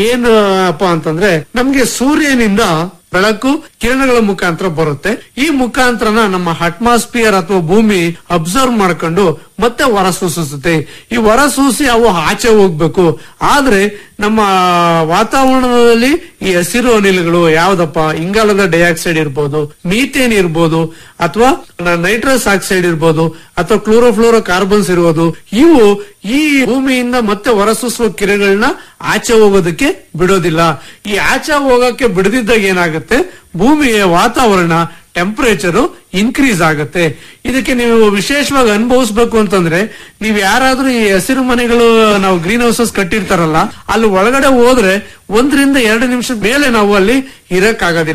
ಏನಪ್ಪಾ ಅಂತಂದ್ರೆ ನಮ್ಗೆ ಸೂರ್ಯನಿಂದ ಬೆಳಕು ಕಿರಣಗಳ ಮುಖಾಂತರ ಬರುತ್ತೆ ಈ ಮುಖಾಂತರನ ನಮ್ಮ ಅಟ್ಮಾಸ್ಫಿಯರ್ ಅಥವಾ ಭೂಮಿ ಅಬ್ಸರ್ವ್ ಮಾಡ್ಕೊಂಡು ಮತ್ತೆ ಹೊರಸೂಸುತ್ತೆ ಈ ಹೊರಸೂಸಿ ಅವು ಆಚೆ ಹೋಗ್ಬೇಕು ಆದ್ರೆ ನಮ್ಮ ವಾತಾವರಣದಲ್ಲಿ ಈ ಹಸಿರು ಅನಿಲಗಳು ಯಾವ್ದಪ್ಪ ಇಂಗಾಲದ ಡೈಆಕ್ಸೈಡ್ ಇರ್ಬೋದು ಮೀಥೇನ್ ಇರ್ಬೋದು ಅಥವಾ ನೈಟ್ರಸ್ ಆಕ್ಸೈಡ್ ಇರ್ಬೋದು ಅಥವಾ ಕ್ಲೋರೋಫ್ಲೋರೋ ಕಾರ್ಬನ್ಸ್ ಇರ್ಬೋದು ಇವು ಈ ಭೂಮಿಯಿಂದ ಮತ್ತೆ ಹೊರಸೂಸುವ ಕಿರಣಗಳನ್ನ ಆಚೆ ಹೋಗೋದಕ್ಕೆ ಬಿಡೋದಿಲ್ಲ ಈ ಆಚೆ ಹೋಗಕ್ಕೆ ಬಿಡದಿದ್ದಾಗ ಏನಾಗುತ್ತೆ ಭೂಮಿಯ ವಾತಾವರಣ ಟೆಂಪರೇಚರ್ ಇನ್ಕ್ರೀಸ್ ಆಗುತ್ತೆ ಇದಕ್ಕೆ ನೀವು ವಿಶೇಷವಾಗಿ ಅನುಭವಿಸ್ಬೇಕು ಅಂತಂದ್ರೆ ನೀವು ಯಾರಾದ್ರೂ ಈ ಹಸಿರು ಮನೆಗಳು ನಾವು ಗ್ರೀನ್ ಹೌಸಸ್ ಕಟ್ಟಿರ್ತಾರಲ್ಲ ಅಲ್ಲಿ ಒಳಗಡೆ ಹೋದ್ರೆ ಒಂದರಿಂದ ಎರಡು ನಿಮಿಷದ ಮೇಲೆ ನಾವು ಅಲ್ಲಿ ಇರಕ್ ಆಗೋದಿಲ್ಲ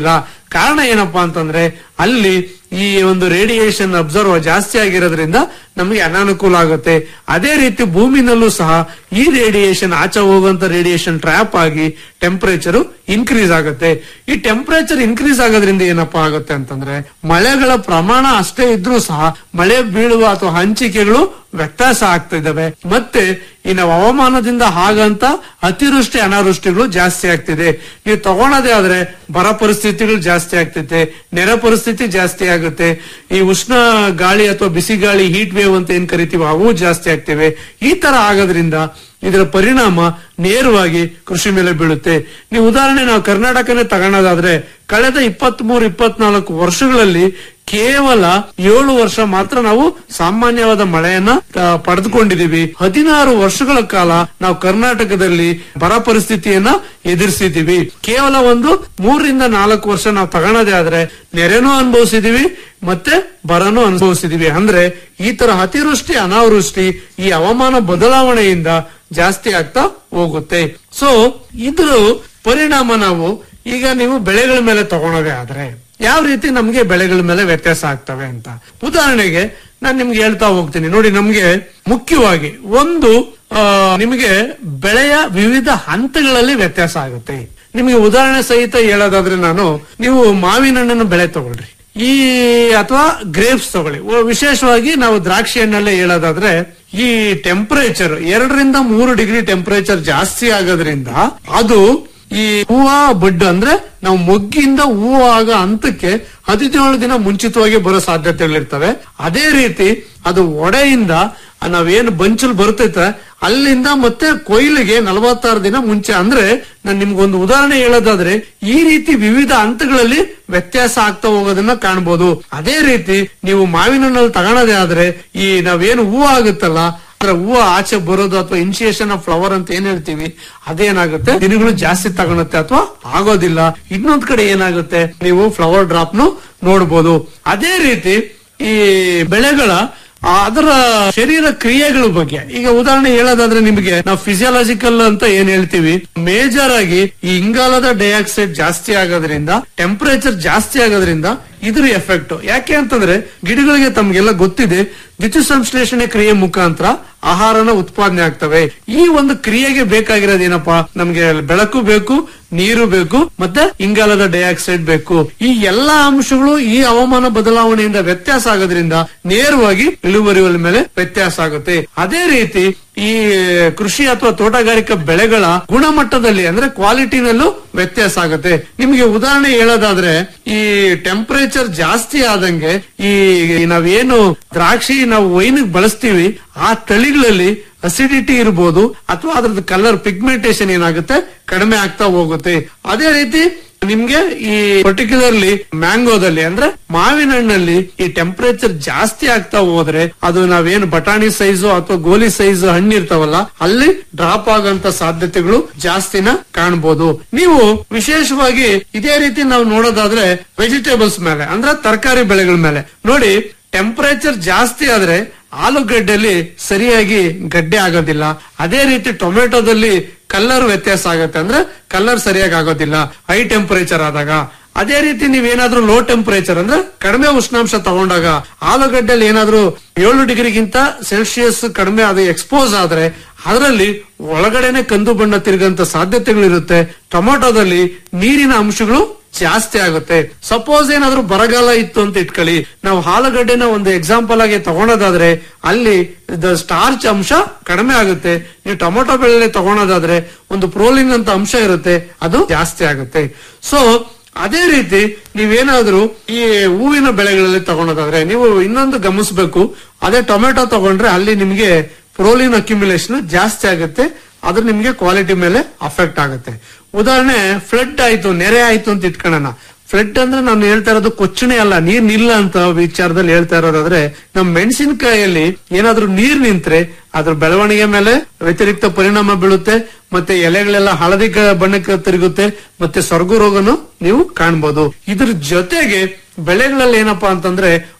ಕಾರಣ ಏನಪ್ಪಾ ಅಂತಂದ್ರೆ ಅಲ್ಲಿ ಈ ಒಂದು ರೇಡಿಯೇಷನ್ ಅಬ್ಸರ್ವ್ ಜಾಸ್ತಿ ಆಗಿರೋದ್ರಿಂದ ನಮಗೆ ಅನಾನುಕೂಲ ಆಗುತ್ತೆ ಅದೇ ರೀತಿ ಭೂಮಿನಲ್ಲೂ ಸಹ ಈ ರೇಡಿಯೇಷನ್ ಆಚೆ ಹೋಗುವಂತ ರೇಡಿಯೇಷನ್ ಟ್ರ್ಯಾಪ್ ಆಗಿ ಟೆಂಪರೇಚರ್ ಇನ್ಕ್ರೀಸ್ ಆಗುತ್ತೆ ಈ ಟೆಂಪರೇಚರ್ ಇನ್ಕ್ರೀಸ್ ಆಗೋದ್ರಿಂದ ಏನಪ್ಪಾ ಆಗುತ್ತೆ ಅಂತಂದ್ರೆ ಮಳೆಗಳ ಪ್ರಮಾಣ ಅಷ್ಟೇ ಇದ್ರೂ ಸಹ ಮಳೆ ಬೀಳುವ ಅಥವಾ ಹಂಚಿಕೆಗಳು ವ್ಯತ್ಯಾಸ ಆಗ್ತಾ ಇದಾವೆ ಮತ್ತೆ ಇನ್ನು ಹವಾಮಾನದಿಂದ ಹಾಗಂತ ಅತಿವೃಷ್ಟಿ ಅನಾವೃಷ್ಟಿಗಳು ಜಾಸ್ತಿ ಆಗ್ತಿದೆ ನೀವು ತಗೊಳೋದೇ ಆದ್ರೆ ಬರ ಪರಿಸ್ಥಿತಿಗಳು ಜಾಸ್ತಿ ಆಗ್ತೈತೆ ನೆರೆ ಪರಿಸ್ಥಿತಿ ಜಾಸ್ತಿ ಆಗುತ್ತೆ ಈ ಉಷ್ಣ ಗಾಳಿ ಅಥವಾ ಬಿಸಿ ಗಾಳಿ ಹೀಟ್ ವೇವ್ ಅಂತ ಏನ್ ಕರಿತೀವಿ ಅವು ಜಾಸ್ತಿ ಆಗ್ತಿವೆ ಈ ತರ ಆಗೋದ್ರಿಂದ ಇದರ ಪರಿಣಾಮ ನೇರವಾಗಿ ಕೃಷಿ ಮೇಲೆ ಬೀಳುತ್ತೆ ನೀವು ಉದಾಹರಣೆ ನಾವು ಕರ್ನಾಟಕನೇ ತಗೊಳೋದಾದ್ರೆ ಕಳೆದ ಇಪ್ಪತ್ತ್ ಮೂರು ಇಪ್ಪತ್ನಾಲ್ಕು ವರ್ಷಗಳಲ್ಲಿ ಕೇವಲ ಏಳು ವರ್ಷ ಮಾತ್ರ ನಾವು ಸಾಮಾನ್ಯವಾದ ಮಳೆಯನ್ನ ಆ, ಪಡೆದುಕೊಂಡಿದೀವಿ ಹದಿನಾರು ವರ್ಷಗಳ ಕಾಲ ನಾವು ಕರ್ನಾಟಕದಲ್ಲಿ ಬರ ಪರಿಸ್ಥಿತಿಯನ್ನ ಎದುರಿಸಿದೀವಿ ಕೇವಲ ಒಂದು ಮೂರರಿಂದ ನಾಲ್ಕು ವರ್ಷ ನಾವು ತಗೊಳೋದೇ ಆದ್ರೆ ನೆರೆನೂ ಅನುಭವಿಸಿದೀವಿ ಮತ್ತೆ ಬರನೂ ಅನುಭವಿಸಿದೀವಿ ಅಂದ್ರೆ ಈ ತರ ಅತಿವೃಷ್ಟಿ ಅನಾವೃಷ್ಟಿ ಈ ಹವಾಮಾನ ಬದಲಾವಣೆಯಿಂದ ಜಾಸ್ತಿ ಆಗ್ತಾ ಹೋಗುತ್ತೆ ಸೊ ಇದ್ರ ಪರಿಣಾಮ ನಾವು ಈಗ ನೀವು ಬೆಳೆಗಳ ಮೇಲೆ ತಗೊಳೋದೇ ಆದ್ರೆ ಯಾವ ರೀತಿ ನಮ್ಗೆ ಬೆಳೆಗಳ ಮೇಲೆ ವ್ಯತ್ಯಾಸ ಆಗ್ತವೆ ಅಂತ ಉದಾಹರಣೆಗೆ ನಾನು ನಿಮ್ಗೆ ಹೇಳ್ತಾ ಹೋಗ್ತೀನಿ ನೋಡಿ ನಮ್ಗೆ ಮುಖ್ಯವಾಗಿ ಒಂದು ಆ, ನಿಮಗೆ ಬೆಳೆಯ ವಿವಿಧ ಹಂತಗಳಲ್ಲಿ ವ್ಯತ್ಯಾಸ ಆಗುತ್ತೆ ನಿಮಗೆ ಉದಾಹರಣೆ ಸಹಿತ ಹೇಳೋದಾದ್ರೆ ನಾನು ನೀವು ಮಾವಿನ ಹಣ್ಣನ್ನು ಬೆಳೆ ತಗೊಳ್ರಿ ಈ ಅಥವಾ ಗ್ರೇಪ್ಸ್ ತಗೊಳ್ಳಿ ಓ, ವಿಶೇಷವಾಗಿ ನಾವು ದ್ರಾಕ್ಷಿ ಹಣ್ಣಲ್ಲೇ ಹೇಳೋದಾದ್ರೆ ಈ ಟೆಂಪರೇಚರ್ ಎರಡರಿಂದ ಮೂರು ಡಿಗ್ರಿ ಟೆಂಪರೇಚರ್ ಜಾಸ್ತಿ ಆಗೋದ್ರಿಂದ ಅದು ಈ ಹೂವ ಬಡ್ಡು ಅಂದ್ರೆ ನಾವು ಮೊಗ್ಗಿಂದ ಹೂವು ಆಗ ಹಂತಕ್ಕೆ ಹದಿನೇಳು ದಿನ ಮುಂಚಿತವಾಗಿ ಬರೋ ಸಾಧ್ಯತೆಗಳಿರ್ತವೆ ಅದೇ ರೀತಿ ಅದು ಒಡೆಯಿಂದ ನಾವೇನು ಬಂಚಲ್ ಬರ್ತೈತೆ ಅಲ್ಲಿಂದ ಮತ್ತೆ ಕೊಯ್ಲಿಗೆ ನಲವತ್ತಾರು ದಿನ ಮುಂಚೆ ಅಂದ್ರೆ ನಾನು ನಿಮ್ಗೊಂದು ಉದಾಹರಣೆ ಹೇಳೋದಾದ್ರೆ ಈ ರೀತಿ ವಿವಿಧ ಹಂತಗಳಲ್ಲಿ ವ್ಯತ್ಯಾಸ ಆಗ್ತಾ ಹೋಗೋದನ್ನ ಕಾಣ್ಬೋದು ಅದೇ ರೀತಿ ನೀವು ಮಾವಿನ ಹಣ್ಣಲ್ಲಿ ತಗೊಳೋದೇ ಆದ್ರೆ ಈ ನಾವೇನು ಹೂವು ಆಗುತ್ತಲ್ಲ ಅಂದ್ರೆ ಹೂವು ಆಚೆ ಬರೋದು ಅಥವಾ ಇನಿಷಿಯೇಷನ್ ಆಫ್ ಫ್ಲವರ್ ಅಂತ ಏನ್ ಹೇಳ್ತೀವಿ ಅದೇನಾಗುತ್ತೆ ದಿನಗಳು ಜಾಸ್ತಿ ತಗೊಳುತ್ತೆ ಅಥವಾ ಆಗೋದಿಲ್ಲ ಇನ್ನೊಂದ್ ಕಡೆ ಏನಾಗುತ್ತೆ ನೀವು ಫ್ಲವರ್ ಡ್ರಾಪ್ ನು ನೋಡ್ಬೋದು ಅದೇ ರೀತಿ ಈ ಬೆಳೆಗಳ ಆ, ಅದರ ಶರೀರ ಕ್ರಿಯೆಗಳ ಬಗ್ಗೆ ಈಗ ಉದಾಹರಣೆ ಹೇಳೋದಾದ್ರೆ ನಿಮಗೆ ನಾವು ಫಿಸಿಯಾಲಜಿಕಲ್ ಅಂತ ಏನ್ ಹೇಳ್ತೀವಿ ಮೇಜರ್ ಆಗಿ ಈ ಇಂಗಾಲದ ಡೈಆಕ್ಸೈಡ್ ಜಾಸ್ತಿ ಆಗೋದ್ರಿಂದ ಟೆಂಪರೇಚರ್ ಜಾಸ್ತಿ ಆಗೋದ್ರಿಂದ ಇದ್ರ ಎಫೆಕ್ಟ್ ಯಾಕೆ ಅಂತಂದ್ರೆ ಗಿಡಗಳಿಗೆ ತಮ್ಗೆಲ್ಲ ಗೊತ್ತಿದೆ ದ್ವಿತೀಯ ಸಂಶ್ಲೇಷಣೆ ಕ್ರಿಯೆ ಮುಖಾಂತರ ಆಹಾರನ ಉತ್ಪಾದನೆ ಆಗ್ತವೆ ಈ ಒಂದು ಕ್ರಿಯೆಗೆ ಬೇಕಾಗಿರೋದು ಏನಪ್ಪಾ ನಮ್ಗೆ ಬೆಳಕು ಬೇಕು ನೀರು ಬೇಕು ಮತ್ತೆ ಇಂಗಾಲದ ಡೈಆಕ್ಸೈಡ್ ಬೇಕು ಈ ಎಲ್ಲಾ ಅಂಶಗಳು ಈ ಹವಾಮಾನ ಬದಲಾವಣೆಯಿಂದ ವ್ಯತ್ಯಾಸ ಆಗೋದ್ರಿಂದ ನೇರವಾಗಿ ಇಳುವರಿಗಳ ಮೇಲೆ ವ್ಯತ್ಯಾಸ ಆಗುತ್ತೆ ಅದೇ ರೀತಿ ಈ ಕೃಷಿ ಅಥವಾ ತೋಟಗಾರಿಕಾ ಬೆಳೆಗಳ ಗುಣಮಟ್ಟದಲ್ಲಿ ಅಂದ್ರೆ ಕ್ವಾಲಿಟಿನಲ್ಲೂ ವ್ಯತ್ಯಾಸ ಆಗುತ್ತೆ ನಿಮಗೆ ಉದಾಹರಣೆ ಹೇಳೋದಾದ್ರೆ ಈ ಟೆಂಪರೇಚರ್ ಜಾಸ್ತಿ ಆದಂಗೆ ಈ ನಾವೇನು ದ್ರಾಕ್ಷಿ ನಾವು ವೈನಿಗೆ ಬಳಸ್ತೀವಿ ಆ ತಳಿಗಳಲ್ಲಿ ಅಸಿಡಿಟಿ ಇರಬಹುದು ಅಥವಾ ಅದ್ರದ್ದು ಕಲರ್ ಪಿಗ್ಮೆಂಟೇಶನ್ ಏನಾಗುತ್ತೆ ಕಡಿಮೆ ಆಗ್ತಾ ಹೋಗುತ್ತೆ ಅದೇ ರೀತಿ ನಿಮ್ಗೆ ಈ ಪರ್ಟಿಕ್ಯುಲರ್ಲಿ ಮ್ಯಾಂಗೋದಲ್ಲಿ ಅಂದ್ರೆ ಮಾವಿನ ಹಣ್ಣಲ್ಲಿ ಈ ಟೆಂಪರೇಚರ್ ಜಾಸ್ತಿ ಆಗ್ತಾ ಹೋದ್ರೆ ಅದು ನಾವೇನು ಬಟಾಣಿ ಸೈಜು ಅಥವಾ ಗೋಲಿ ಸೈಜ್ ಹಣ್ಣು ಇರ್ತಾವಲ್ಲ ಅಲ್ಲಿ ಡ್ರಾಪ್ ಆಗಂತ ಸಾಧ್ಯತೆಗಳು ಜಾಸ್ತಿನ ಕಾಣಬಹುದು ನೀವು ವಿಶೇಷವಾಗಿ ಇದೇ ರೀತಿ ನಾವು ನೋಡೋದಾದ್ರೆ ವೆಜಿಟೇಬಲ್ಸ್ ಮೇಲೆ ಅಂದ್ರೆ ತರಕಾರಿ ಬೆಳೆಗಳ ಮೇಲೆ ನೋಡಿ ಟೆಂಪರೇಚರ್ ಜಾಸ್ತಿ ಆದ್ರೆ ಆಲೂಗಡ್ಡೆಯಲ್ಲಿ ಸರಿಯಾಗಿ ಗಡ್ಡೆ ಆಗೋದಿಲ್ಲ ಅದೇ ರೀತಿ ಟೊಮೆಟೊದಲ್ಲಿ ಕಲರ್ ವ್ಯತ್ಯಾಸ ಆಗುತ್ತೆ ಅಂದ್ರೆ ಕಲರ್ ಸರಿಯಾಗಿ ಆಗೋದಿಲ್ಲ ಹೈ ಟೆಂಪರೇಚರ್ ಆದಾಗ ಅದೇ ರೀತಿ ನೀವೇನಾದ್ರೂ ಲೋ ಟೆಂಪರೇಚರ್ ಅಂದ್ರೆ ಕಡಿಮೆ ಉಷ್ಣಾಂಶ ತಗೊಂಡಾಗ ಆಲೂಗಡ್ಡೆಯಲ್ಲಿ ಏನಾದ್ರೂ ಏಳು ಡಿಗ್ರಿಗಿಂತ ಸೆಲ್ಸಿಯಸ್ ಕಡಿಮೆ ಅದು ಎಕ್ಸ್ಪೋಸ್ ಆದ್ರೆ ಅದರಲ್ಲಿ ಒಳಗಡೆನೆ ಕಂದು ಬಣ್ಣ ತಿರುಗಂತ ಸಾಧ್ಯತೆಗಳಿರುತ್ತೆ ಟೊಮೆಟೊದಲ್ಲಿ ನೀರಿನ ಅಂಶಗಳು ಜಾಸ್ತಿ ಆಗುತ್ತೆ ಸಪೋಸ್ ಏನಾದ್ರೂ ಬರಗಾಲ ಇತ್ತು ಅಂತ ಇಟ್ಕೊಳ್ಳಿ ನಾವು ಆಲೂಗಡ್ಡೆನ ಒಂದು ಎಕ್ಸಾಂಪಲ್ ಆಗಿ ತಗೊಳೋದಾದ್ರೆ ಅಲ್ಲಿ ಸ್ಟಾರ್ಚ್ ಅಂಶ ಕಡಿಮೆ ಆಗುತ್ತೆ ನೀವು ಟೊಮೊಟೊ ಬೆಳೆ ತಗೊಳೋದಾದ್ರೆ ಒಂದು ಪ್ರೋಲಿನ್ ಅಂತ ಅಂಶ ಇರುತ್ತೆ ಅದು ಜಾಸ್ತಿ ಆಗುತ್ತೆ ಸೊ ಅದೇ ರೀತಿ ನೀವೇನಾದ್ರೂ ಈ ಹೂವಿನ ಬೆಳೆಗಳಲ್ಲಿ ತಗೊಳೋದಾದ್ರೆ ನೀವು ಇನ್ನೊಂದು ಗಮನಿಸಬೇಕು ಅದೇ ಟೊಮೆಟೊ ತಗೊಂಡ್ರೆ ಅಲ್ಲಿ ನಿಮ್ಗೆ ಪ್ರೋಲಿನ್ ಅಕ್ಯುಮುಲೇಷನ್ ಜಾಸ್ತಿ ಆಗುತ್ತೆ ಅದು ನಿಮ್ಗೆ ಕ್ವಾಲಿಟಿ ಮೇಲೆ ಅಫೆಕ್ಟ್ ಆಗುತ್ತೆ ಉದಾಹರಣೆ ಫ್ಲಡ್ ಆಯ್ತು ನೆರೆ ಆಯ್ತು ಅಂತ ಇಟ್ಕೊಳ್ಳೋಣ ಫ್ಲಡ್ ಅಂದ್ರೆ ನಾನು ಹೇಳ್ತಾ ಇರೋದು ಕೊಚ್ಚಣೆ ಅಲ್ಲ ನೀರ್ ನಿಲ್ಲ ಅಂತ ವಿಚಾರದಲ್ಲಿ ಹೇಳ್ತಾ ಇರೋದಾದ್ರೆ ನಮ್ ಮೆಣಸಿನಕಾಯಲ್ಲಿ ಏನಾದ್ರೂ ನೀರ್ ನಿಂತ್ರೆ ಅದ್ರ ಬೆಳವಣಿಗೆ ಮೇಲೆ ವ್ಯತಿರಿಕ್ತ ಪರಿಣಾಮ ಬೀಳುತ್ತೆ ಮತ್ತೆ ಎಲೆಗಳೆಲ್ಲ ಹಳದಿ ಕ- ಬಣ್ಣಕ್ಕೆ ತಿರುಗುತ್ತೆ ಮತ್ತೆ ಸ್ವರ್ಗ ರೋಗನು ನೀವು ಕಾಣ್ಬೋದು ಇದ್ರ ಜೊತೆಗೆ ಬೆಳೆಗಳಲ್ಲಿ ಏನಪ್ಪಾ ಅಂತಂದ್ರೆ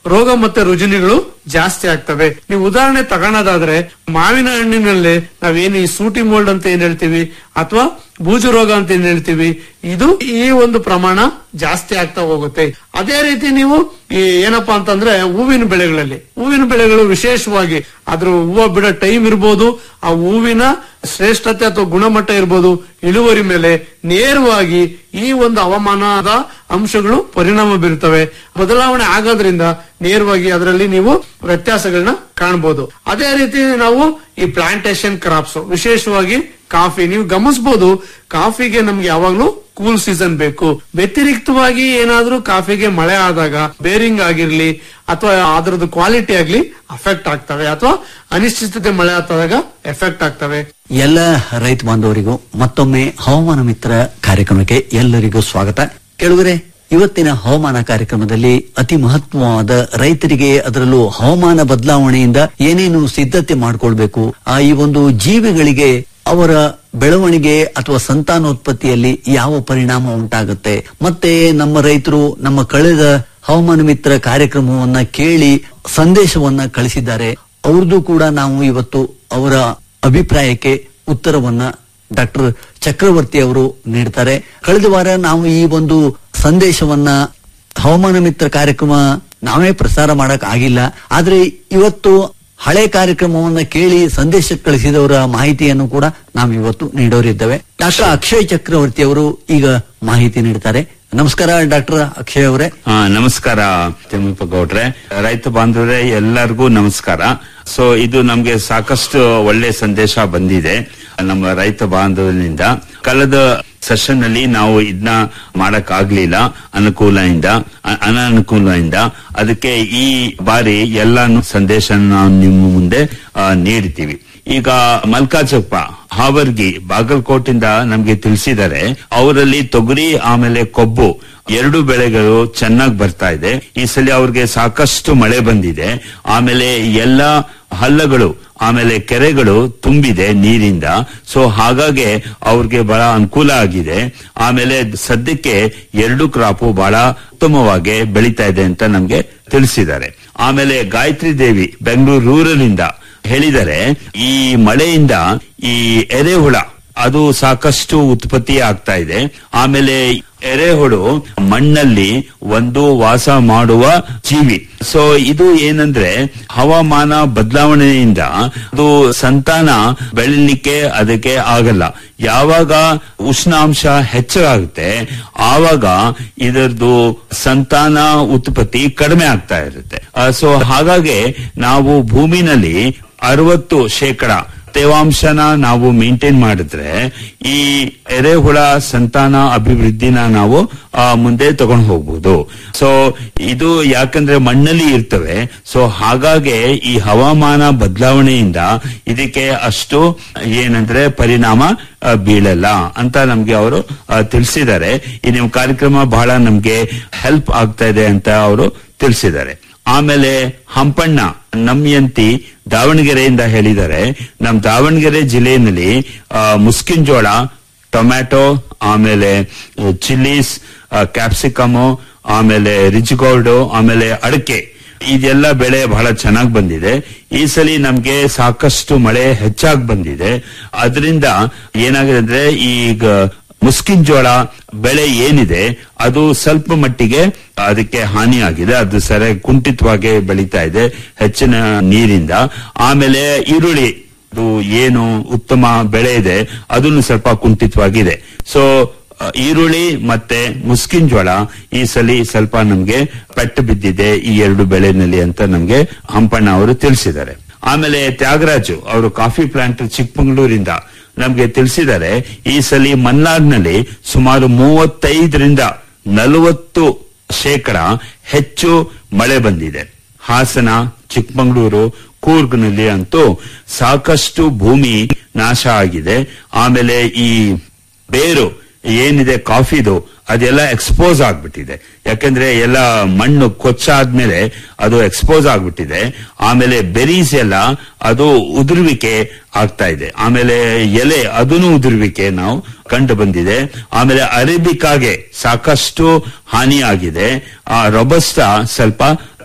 ರೋಗ ಮತ್ತೆ ರುಜಿನಗಳು ಜಾಸ್ತಿ ಆಗ್ತವೆ ನೀವು ಉದಾಹರಣೆ ತಗೊಳೋದಾದ್ರೆ ಮಾವಿನ ಹಣ್ಣಿನಲ್ಲಿ ನಾವೇನು ಈ ಸೂಟಿ ಮೋಲ್ಡ್ ಅಂತ ಏನ್ ಹೇಳ್ತೀವಿ ಅಥವಾ ಬೂಜು ರೋಗ ಅಂತ ಏನ್ ಹೇಳ್ತೀವಿ ಇದು ಈ ಒಂದು ಪ್ರಮಾಣ ಜಾಸ್ತಿ ಆಗ್ತಾ ಹೋಗುತ್ತೆ ಅದೇ ರೀತಿ ನೀವು ಈ ಏನಪ್ಪಾ ಅಂತಂದ್ರೆ ಹೂವಿನ ಬೆಳೆಗಳಲ್ಲಿ ಹೂವಿನ ಬೆಳೆಗಳು ವಿಶೇಷವಾಗಿ ಅದ್ರ ಹೂವು ಬಿಡೋ ಟೈಮ್ ಇರ್ಬೋದು ಆ ಹೂವಿನ ಶ್ರೇಷ್ಠತೆ ಅಥವಾ ಗುಣಮಟ್ಟ ಇರ್ಬೋದು ಇಳುವರಿ ಮೇಲೆ ನೇರವಾಗಿ ಈ ಒಂದು ಹವಾಮಾನದ ಅಂಶಗಳು ಪರಿಣಾಮ ಬೀರುತ್ತವೆ ಬದಲಾವಣೆ ಆಗೋದ್ರಿಂದ ನೇರವಾಗಿ ಅದರಲ್ಲಿ ನೀವು ವ್ಯತ್ಯಾಸಗಳನ್ನ ಕಾಣಬಹುದು ಅದೇ ರೀತಿ ನಾವು ಈ ಪ್ಲಾಂಟೇಶನ್ ಕ್ರಾಪ್ಸ್ ವಿಶೇಷವಾಗಿ ಕಾಫಿ ನೀವು ಗಮನಿಸಬಹುದು ಕಾಫಿಗೆ ನಮ್ಗೆ ಯಾವಾಗ್ಲೂ ಕೂಲ್ ಸೀಸನ್ ಬೇಕು ವ್ಯತಿರಿಕ್ತವಾಗಿ ಏನಾದ್ರೂ ಕಾಫಿಗೆ ಮಳೆ ಆದಾಗ ಬೇರಿಂಗ್ ಆಗಿರ್ಲಿ ಅಥವಾ ಅದರದ್ದು ಕ್ವಾಲಿಟಿ ಆಗ್ಲಿ ಅಫೆಕ್ಟ್ ಆಗ್ತವೆ ಅಥವಾ ಅನಿಶ್ಚಿತತೆ ಮಳೆ ಆದಾಗ ಎಫೆಕ್ಟ್ ಆಗ್ತವೆ
ಎಲ್ಲ ರೈತ ಬಾಂಧವರಿಗೂ ಮತ್ತೊಮ್ಮೆ ಹವಾಮಾನ ಮಿತ್ರ ಕಾರ್ಯಕ್ರಮಕ್ಕೆ ಎಲ್ಲರಿಗೂ ಸ್ವಾಗತ ಕೇಳುಗರೆ ಇವತ್ತಿನ ಹವಾಮಾನ ಕಾರ್ಯಕ್ರಮದಲ್ಲಿ ಅತಿ ಮಹತ್ವವಾದ ರೈತರಿಗೆ ಅದರಲ್ಲೂ ಹವಾಮಾನ ಬದಲಾವಣೆಯಿಂದ ಏನೇನು ಸಿದ್ಧತೆ ಮಾಡ್ಕೊಳ್ಬೇಕು ಆ ಈ ಒಂದು ಜೀವಿಗಳಿಗೆ ಅವರ ಬೆಳವಣಿಗೆ ಅಥವಾ ಸಂತಾನೋತ್ಪತ್ತಿಯಲ್ಲಿ ಯಾವ ಪರಿಣಾಮ ಉಂಟಾಗುತ್ತೆ ಮತ್ತೆ ನಮ್ಮ ರೈತರು ನಮ್ಮ ಕಳೆದ ಹವಾಮಾನ ಮಿತ್ರ ಕಾರ್ಯಕ್ರಮವನ್ನ ಕೇಳಿ ಸಂದೇಶವನ್ನ ಕಳಿಸಿದ್ದಾರೆ ಅವ್ರದ್ದು ಕೂಡ ನಾವು ಇವತ್ತು ಅವರ ಅಭಿಪ್ರಾಯಕ್ಕೆ ಉತ್ತರವನ್ನ ಡಾಕ್ಟರ್ ಚಕ್ರವರ್ತಿ ಅವರು ನೀಡ್ತಾರೆ ಕಳೆದ ವಾರ ನಾವು ಈ ಒಂದು ಸಂದೇಶವನ್ನ ಹವಾಮಾನ ಮಿತ್ರ ಕಾರ್ಯಕ್ರಮ ನಾವೇ ಪ್ರಸಾರ ಮಾಡಕ್ ಆಗಿಲ್ಲ ಆದ್ರೆ ಇವತ್ತು ಹಳೆ ಕಾರ್ಯಕ್ರಮವನ್ನ ಕೇಳಿ ಸಂದೇಶ ಕಳಿಸಿದವರ ಮಾಹಿತಿಯನ್ನು ಕೂಡ ನಾವು ಇವತ್ತು ನೀಡೋರಿದ್ದೇವೆ ಡಾಕ್ಟರ್ ಅಕ್ಷಯ್ ಚಕ್ರವರ್ತಿ ಅವರು ಈಗ ಮಾಹಿತಿ ನೀಡ್ತಾರೆ ನಮಸ್ಕಾರ ಡಾಕ್ಟರ್ ಅಕ್ಷಯ್ ಅವರೇ
ಆ, ನಮಸ್ಕಾರ ತಿಮ್ಮಪ್ಪ ಗೌಡ್ರೆ ರೈತ ಬಾಂಧವರೇ ಎಲ್ಲರಿಗೂ ನಮಸ್ಕಾರ ಸೊ ಇದು ನಮ್ಗೆ ಸಾಕಷ್ಟು ಒಳ್ಳೆ ಸಂದೇಶ ಬಂದಿದೆ ನಮ್ಮ ರೈತ ಬಾಂಧವರಿಂದ ಕಳೆದ ಸೆಷನ್ ನಲ್ಲಿ ನಾವು ಇದನ್ನ ಮಾಡಕ್ ಆಗ್ಲಿಲ್ಲ ಅನುಕೂಲದಿಂದ ಅ- ಅನನುಕೂಲದಿಂದ ಅದಕ್ಕೆ ಈ ಬಾರಿ ಎಲ್ಲಾನು ಸಂದೇಶ ನಾವು ನಿಮ್ಮ ಮುಂದೆ ಆ, ನೀಡ್ತೀವಿ ಈಗ ಮಲ್ಕಾಜಪ್ಪ ಹಾವರ್ಗಿ ಬಾಗಲಕೋಟಿಂದ ನಮ್ಗೆ ತಿಳಿಸಿದ್ದಾರೆ ಅವರಲ್ಲಿ ತೊಗರಿ ಆಮೇಲೆ ಕೊಬ್ಬು ಎರಡು ಬೆಳೆಗಳು ಚೆನ್ನಾಗಿ ಬರ್ತಾ ಇದೆ ಈ ಸಲ ಅವ್ರಿಗೆ ಸಾಕಷ್ಟು ಮಳೆ ಬಂದಿದೆ ಆಮೇಲೆ ಎಲ್ಲ ಹಳ್ಳಗಳು ಆಮೇಲೆ ಕೆರೆಗಳು ತುಂಬಿದೆ ನೀರಿಂದ ಸೊ ಹಾಗಾಗಿ ಅವ್ರಿಗೆ ಬಹಳ ಅನುಕೂಲ ಆಗಿದೆ ಆಮೇಲೆ ಸದ್ಯಕ್ಕೆ ಎರಡು ಕ್ರಾಪು ಬಹಳ ಉತ್ತಮವಾಗಿ ಬೆಳೀತಾ ಇದೆ ಅಂತ ನಮ್ಗೆ ತಿಳಿಸಿದ್ದಾರೆ ಆಮೇಲೆ ಗಾಯತ್ರಿ ದೇವಿ ಬೆಂಗಳೂರು ರೂರಲ್ ಇಂದ ಹೇಳಿದರೆ ಈ ಮಳೆಯಿಂದ ಈ ಎರೆಹುಳ ಅದು ಸಾಕಷ್ಟು ಉತ್ಪತ್ತಿ ಆಗ್ತಾ ಇದೆ ಆಮೇಲೆ ಎರೆಹುಳು ಮಣ್ಣಲ್ಲಿ ಒಂದು ವಾಸ ಮಾಡುವ ಜೀವಿ ಸೊ ಇದು ಏನಂದ್ರೆ ಹವಾಮಾನ ಬದಲಾವಣೆಯಿಂದ ಅದು ಸಂತಾನ ಬೆಳಿಲಿಕ್ಕೆ ಅದಕ್ಕೆ ಆಗಲ್ಲ ಯಾವಾಗ ಉಷ್ಣಾಂಶ ಹೆಚ್ಚಾಗುತ್ತೆ ಆವಾಗ ಇದರದ್ದು ಸಂತಾನ ಉತ್ಪತ್ತಿ ಕಡಿಮೆ ಆಗ್ತಾ ಇರುತ್ತೆ ಸೊ ಹಾಗಾಗಿ ನಾವು ಭೂಮಿನಲ್ಲಿ ಅರವತ್ತು ಶೇಕಡ ತೇವಾಂಶನ ನಾವು ಮೇಂಟೈನ್ ಮಾಡಿದ್ರೆ ಈ ಎರೆಹುಳ ಸಂತಾನ ಅಭಿವೃದ್ಧಿನ ನಾವು ಆ, ಮುಂದೆ ತಗೊಂಡು ಹೋಗ್ಬೋದು ಸೊ ಇದು ಯಾಕಂದ್ರೆ ಮಣ್ಣಲ್ಲಿ ಇರ್ತವೆ ಸೊ ಹಾಗಾಗಿ ಈ ಹವಾಮಾನ ಬದಲಾವಣೆಯಿಂದ ಇದಕ್ಕೆ ಅಷ್ಟು ಏನಂದ್ರೆ ಪರಿಣಾಮ ಆ, ಬೀಳಲ್ಲ ಅಂತ ನಮ್ಗೆ ಅವರು ತಿಳಿಸಿದ್ದಾರೆ ಈ ನಿಮ್ಮ ಕಾರ್ಯಕ್ರಮ ಬಹಳ ನಮ್ಗೆ ಹೆಲ್ಪ್ ಆಗ್ತಾ ಇದೆ ಅಂತ ಅವರು ತಿಳಿಸಿದ್ದಾರೆ ಆಮೇಲೆ ಹಂಪಣ್ಣ ನಮ್ಯಂತಿ ದಾವಣಗೆರೆಯಿಂದ ಹೇಳಿದ್ದಾರೆ ನಮ್ ದಾವಣಗೆರೆ ಜಿಲ್ಲೆಯಲ್ಲಿ ಆ, ಮುಸ್ಕಿನ್ ಜೋಳ ಟೊಮ್ಯಾಟೊ ಆಮೇಲೆ ಚಿಲ್ಲೀಸ್ ಕ್ಯಾಪ್ಸಿಕಮು ಆಮೇಲೆ ರಿಜ್ಗೋಲ್ಡು ಆಮೇಲೆ ಅಡಕೆ ಇದೆಲ್ಲ ಬೆಳೆ ಬಹಳ ಚೆನ್ನಾಗಿ ಬಂದಿದೆ ಈ ಸಲ ನಮ್ಗೆ ಸಾಕಷ್ಟು ಮಳೆ ಹೆಚ್ಚಾಗಿ ಬಂದಿದೆ ಅದರಿಂದ ಏನಾಗಿದೆ ಅಂದ್ರೆ ಈಗ ಮುಸ್ಕಿನ್ ಜೋಳ ಬೆಳೆ ಏನಿದೆ ಅದು ಸ್ವಲ್ಪ ಮಟ್ಟಿಗೆ ಅದಕ್ಕೆ ಹಾನಿಯಾಗಿದೆ ಅದು ಸರಿಯಾಗಿ ಕುಂಠಿತವಾಗಿ ಬೆಳೀತಾ ಇದೆ ಹೆಚ್ಚಿನ ನೀರಿಂದ ಆಮೇಲೆ ಈರುಳ್ಳಿ ಅದು ಏನು ಉತ್ತಮ ಬೆಳೆ ಇದೆ ಅದನ್ನು ಸ್ವಲ್ಪ ಕುಂಠಿತವಾಗಿದೆ ಸೊ ಅಹ್, ಈರುಳ್ಳಿ ಮತ್ತೆ ಮುಸ್ಕಿನ್ ಜೋಳ ಈ ಸಲ ಸ್ವಲ್ಪ ನಮ್ಗೆ ಪೆಟ್ಟು ಬಿದ್ದಿದೆ ಈ ಎರಡು ಬೆಳೆನಲ್ಲಿ ಅಂತ ನಮ್ಗೆ ಹಂಪಣ್ಣ ಅವರು ತಿಳಿಸಿದ್ದಾರೆ ಆಮೇಲೆ ತ್ಯಾಗರಾಜು ಅವರು ಕಾಫಿ ಪ್ಲಾಂಟ್ ಚಿಕ್ಕಮಗಳೂರಿಂದ ನಮ್ಗೆ ತಿಳಿಸಿದ್ದಾರೆ ಈ ಸಲ ಮನ್ನಾರ್ನಲ್ಲಿ ಸುಮಾರು ಮೂವತ್ತೈದರಿಂದ ನಲವತ್ತು ಶೇಕಡ ಹೆಚ್ಚು ಮಳೆ ಬಂದಿದೆ ಹಾಸನ ಚಿಕ್ಕಮಗಳೂರು ಕೂರ್ಗ್ನಲ್ಲಿ ಅಂತೂ ಸಾಕಷ್ಟು ಭೂಮಿ ನಾಶ ಆಗಿದೆ ಆಮೇಲೆ ಈ ಬೇರು ಏನಿದೆ ಕಾಫಿದು ಅದೆಲ್ಲ ಎಕ್ಸ್ಪೋಸ್ ಆಗ್ಬಿಟ್ಟಿದೆ ಯಾಕಂದ್ರೆ ಎಲ್ಲ ಮಣ್ಣು ಕೊಚ್ಚಾದ್ಮೇಲೆ ಅದು ಎಕ್ಸ್ಪೋಸ್ ಆಗ್ಬಿಟ್ಟಿದೆ ಆಮೇಲೆ ಬೆರೀಸ್ ಎಲ್ಲ ಅದು ಉದುರುವಿಕೆ ಆಗ್ತಾ ಇದೆ ಆಮೇಲೆ ಎಲೆ ಅದನ್ನು ಉದುರುವಿಕೆ ನಾವು ಕಂಡು ಬಂದಿದೆ ಆಮೇಲೆ ಅರೇಬಿಕಾಗೆ ಸಾಕಷ್ಟು ಹಾನಿ ಆಗಿದೆ ಆ ರೊಬಸ್ಟಾ ಸ್ವಲ್ಪ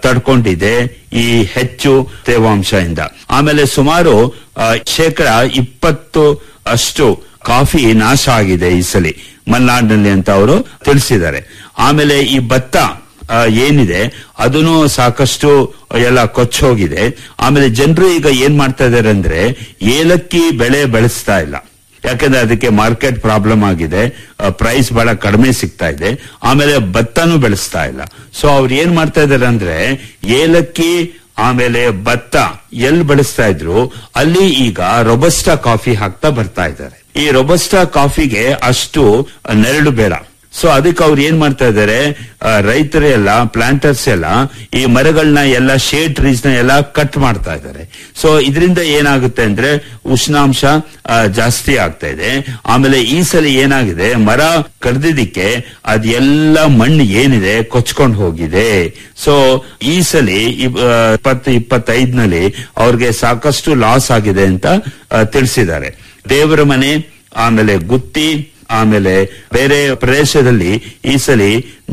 ತಡ್ಕೊಂಡಿದೆ ಈ ಹೆಚ್ಚು ತೇವಾಂಶದಿಂದ ಆಮೇಲೆ ಸುಮಾರು ಆ, ಶೇಕಡ ಇಪ್ಪತ್ತು ಅಷ್ಟು ಕಾಫಿ ನಾಶ ಆಗಿದೆ ಈ ಸಲಿ ಮಲೆನಾಡಿನಲ್ಲಿ ಅಂತ ಅವರು ತಿಳಿಸಿದ್ದಾರೆ ಆಮೇಲೆ ಈ ಭತ್ತ ಆ, ಏನಿದೆ ಅದನ್ನು ಸಾಕಷ್ಟು ಎಲ್ಲ ಕೊಚ್ಚೋಗಿದೆ ಆಮೇಲೆ ಜನರು ಈಗ ಏನ್ ಮಾಡ್ತಾ ಇದಾರೆ ಅಂದ್ರೆ ಏಲಕ್ಕಿ ಬೆಳೆ ಬೆಳೆಸ್ತಾ ಇಲ್ಲ ಯಾಕಂದ್ರೆ ಅದಕ್ಕೆ ಮಾರ್ಕೆಟ್ ಪ್ರಾಬ್ಲಮ್ ಆಗಿದೆ ಪ್ರೈಸ್ ಬಹಳ ಕಡಿಮೆ ಸಿಗ್ತಾ ಇದೆ ಆಮೇಲೆ ಭತ್ತನೂ ಬೆಳೆಸ್ತಾ ಇಲ್ಲ ಸೊ ಅವ್ರು ಏನ್ ಮಾಡ್ತಾ ಇದಾರೆ ಅಂದ್ರೆ ಏಲಕ್ಕಿ ಆಮೇಲೆ ಭತ್ತ ಎಲ್ಲಿ ಬೆಳೆಸ್ತಾ ಇದ್ರು ಅಲ್ಲಿ ಈಗ ರೊಬಸ್ಟಾ ಕಾಫಿ ಹಾಕ್ತಾ ಬರ್ತಾ ಇದ್ದಾರೆ ಈ ರೊಬಸ್ಟಾ ಕಾಫಿಗೆ ಅಷ್ಟು ನೆರಳು ಬೇಡ ಸೊ ಅದಕ್ಕೆ ಅವ್ರು ಏನ್ ಮಾಡ್ತಾ ಇದ್ದಾರೆ ರೈತರು ಎಲ್ಲ ಪ್ಲಾಂಟರ್ಸ್ ಎಲ್ಲ ಈ ಮರಗಳನ್ನ ಎಲ್ಲ ಶೇಡ್ ಟ್ರೀಸ್ ನ ಎಲ್ಲ ಕಟ್ ಮಾಡ್ತಾ ಇದ್ದಾರೆ ಸೊ ಇದರಿಂದ ಏನಾಗುತ್ತೆ ಅಂದ್ರೆ ಉಷ್ಣಾಂಶ ಆ, ಜಾಸ್ತಿ ಆಗ್ತಾ ಇದೆ ಆಮೇಲೆ ಈ ಸಲ ಏನಾಗಿದೆ ಮರ ಕಡ್ದಿದ್ದಕ್ಕೆ ಅದೆಲ್ಲ ಮಣ್ಣು ಏನಿದೆ ಕೊಚ್ಕೊಂಡು ಹೋಗಿದೆ ಸೊ ಈ ಸಲ ಇಪ್- ಆ, ಇಪ್ಪತ್ತು ಇಪ್ಪತ್ತೈದ್ನಲ್ಲಿ ಅವ್ರಿಗೆ ಸಾಕಷ್ಟು ಲಾಸ್ ಆಗಿದೆ ಅಂತ ಆ, ತಿಳಿಸಿದ್ದಾರೆ ದೇವರ ಮನೆ ಆಮೇಲೆ ಗುತ್ತಿ ಆಮೇಲೆ ಬೇರೆ ಪ್ರದೇಶದಲ್ಲಿ ಈ ಸಲಿ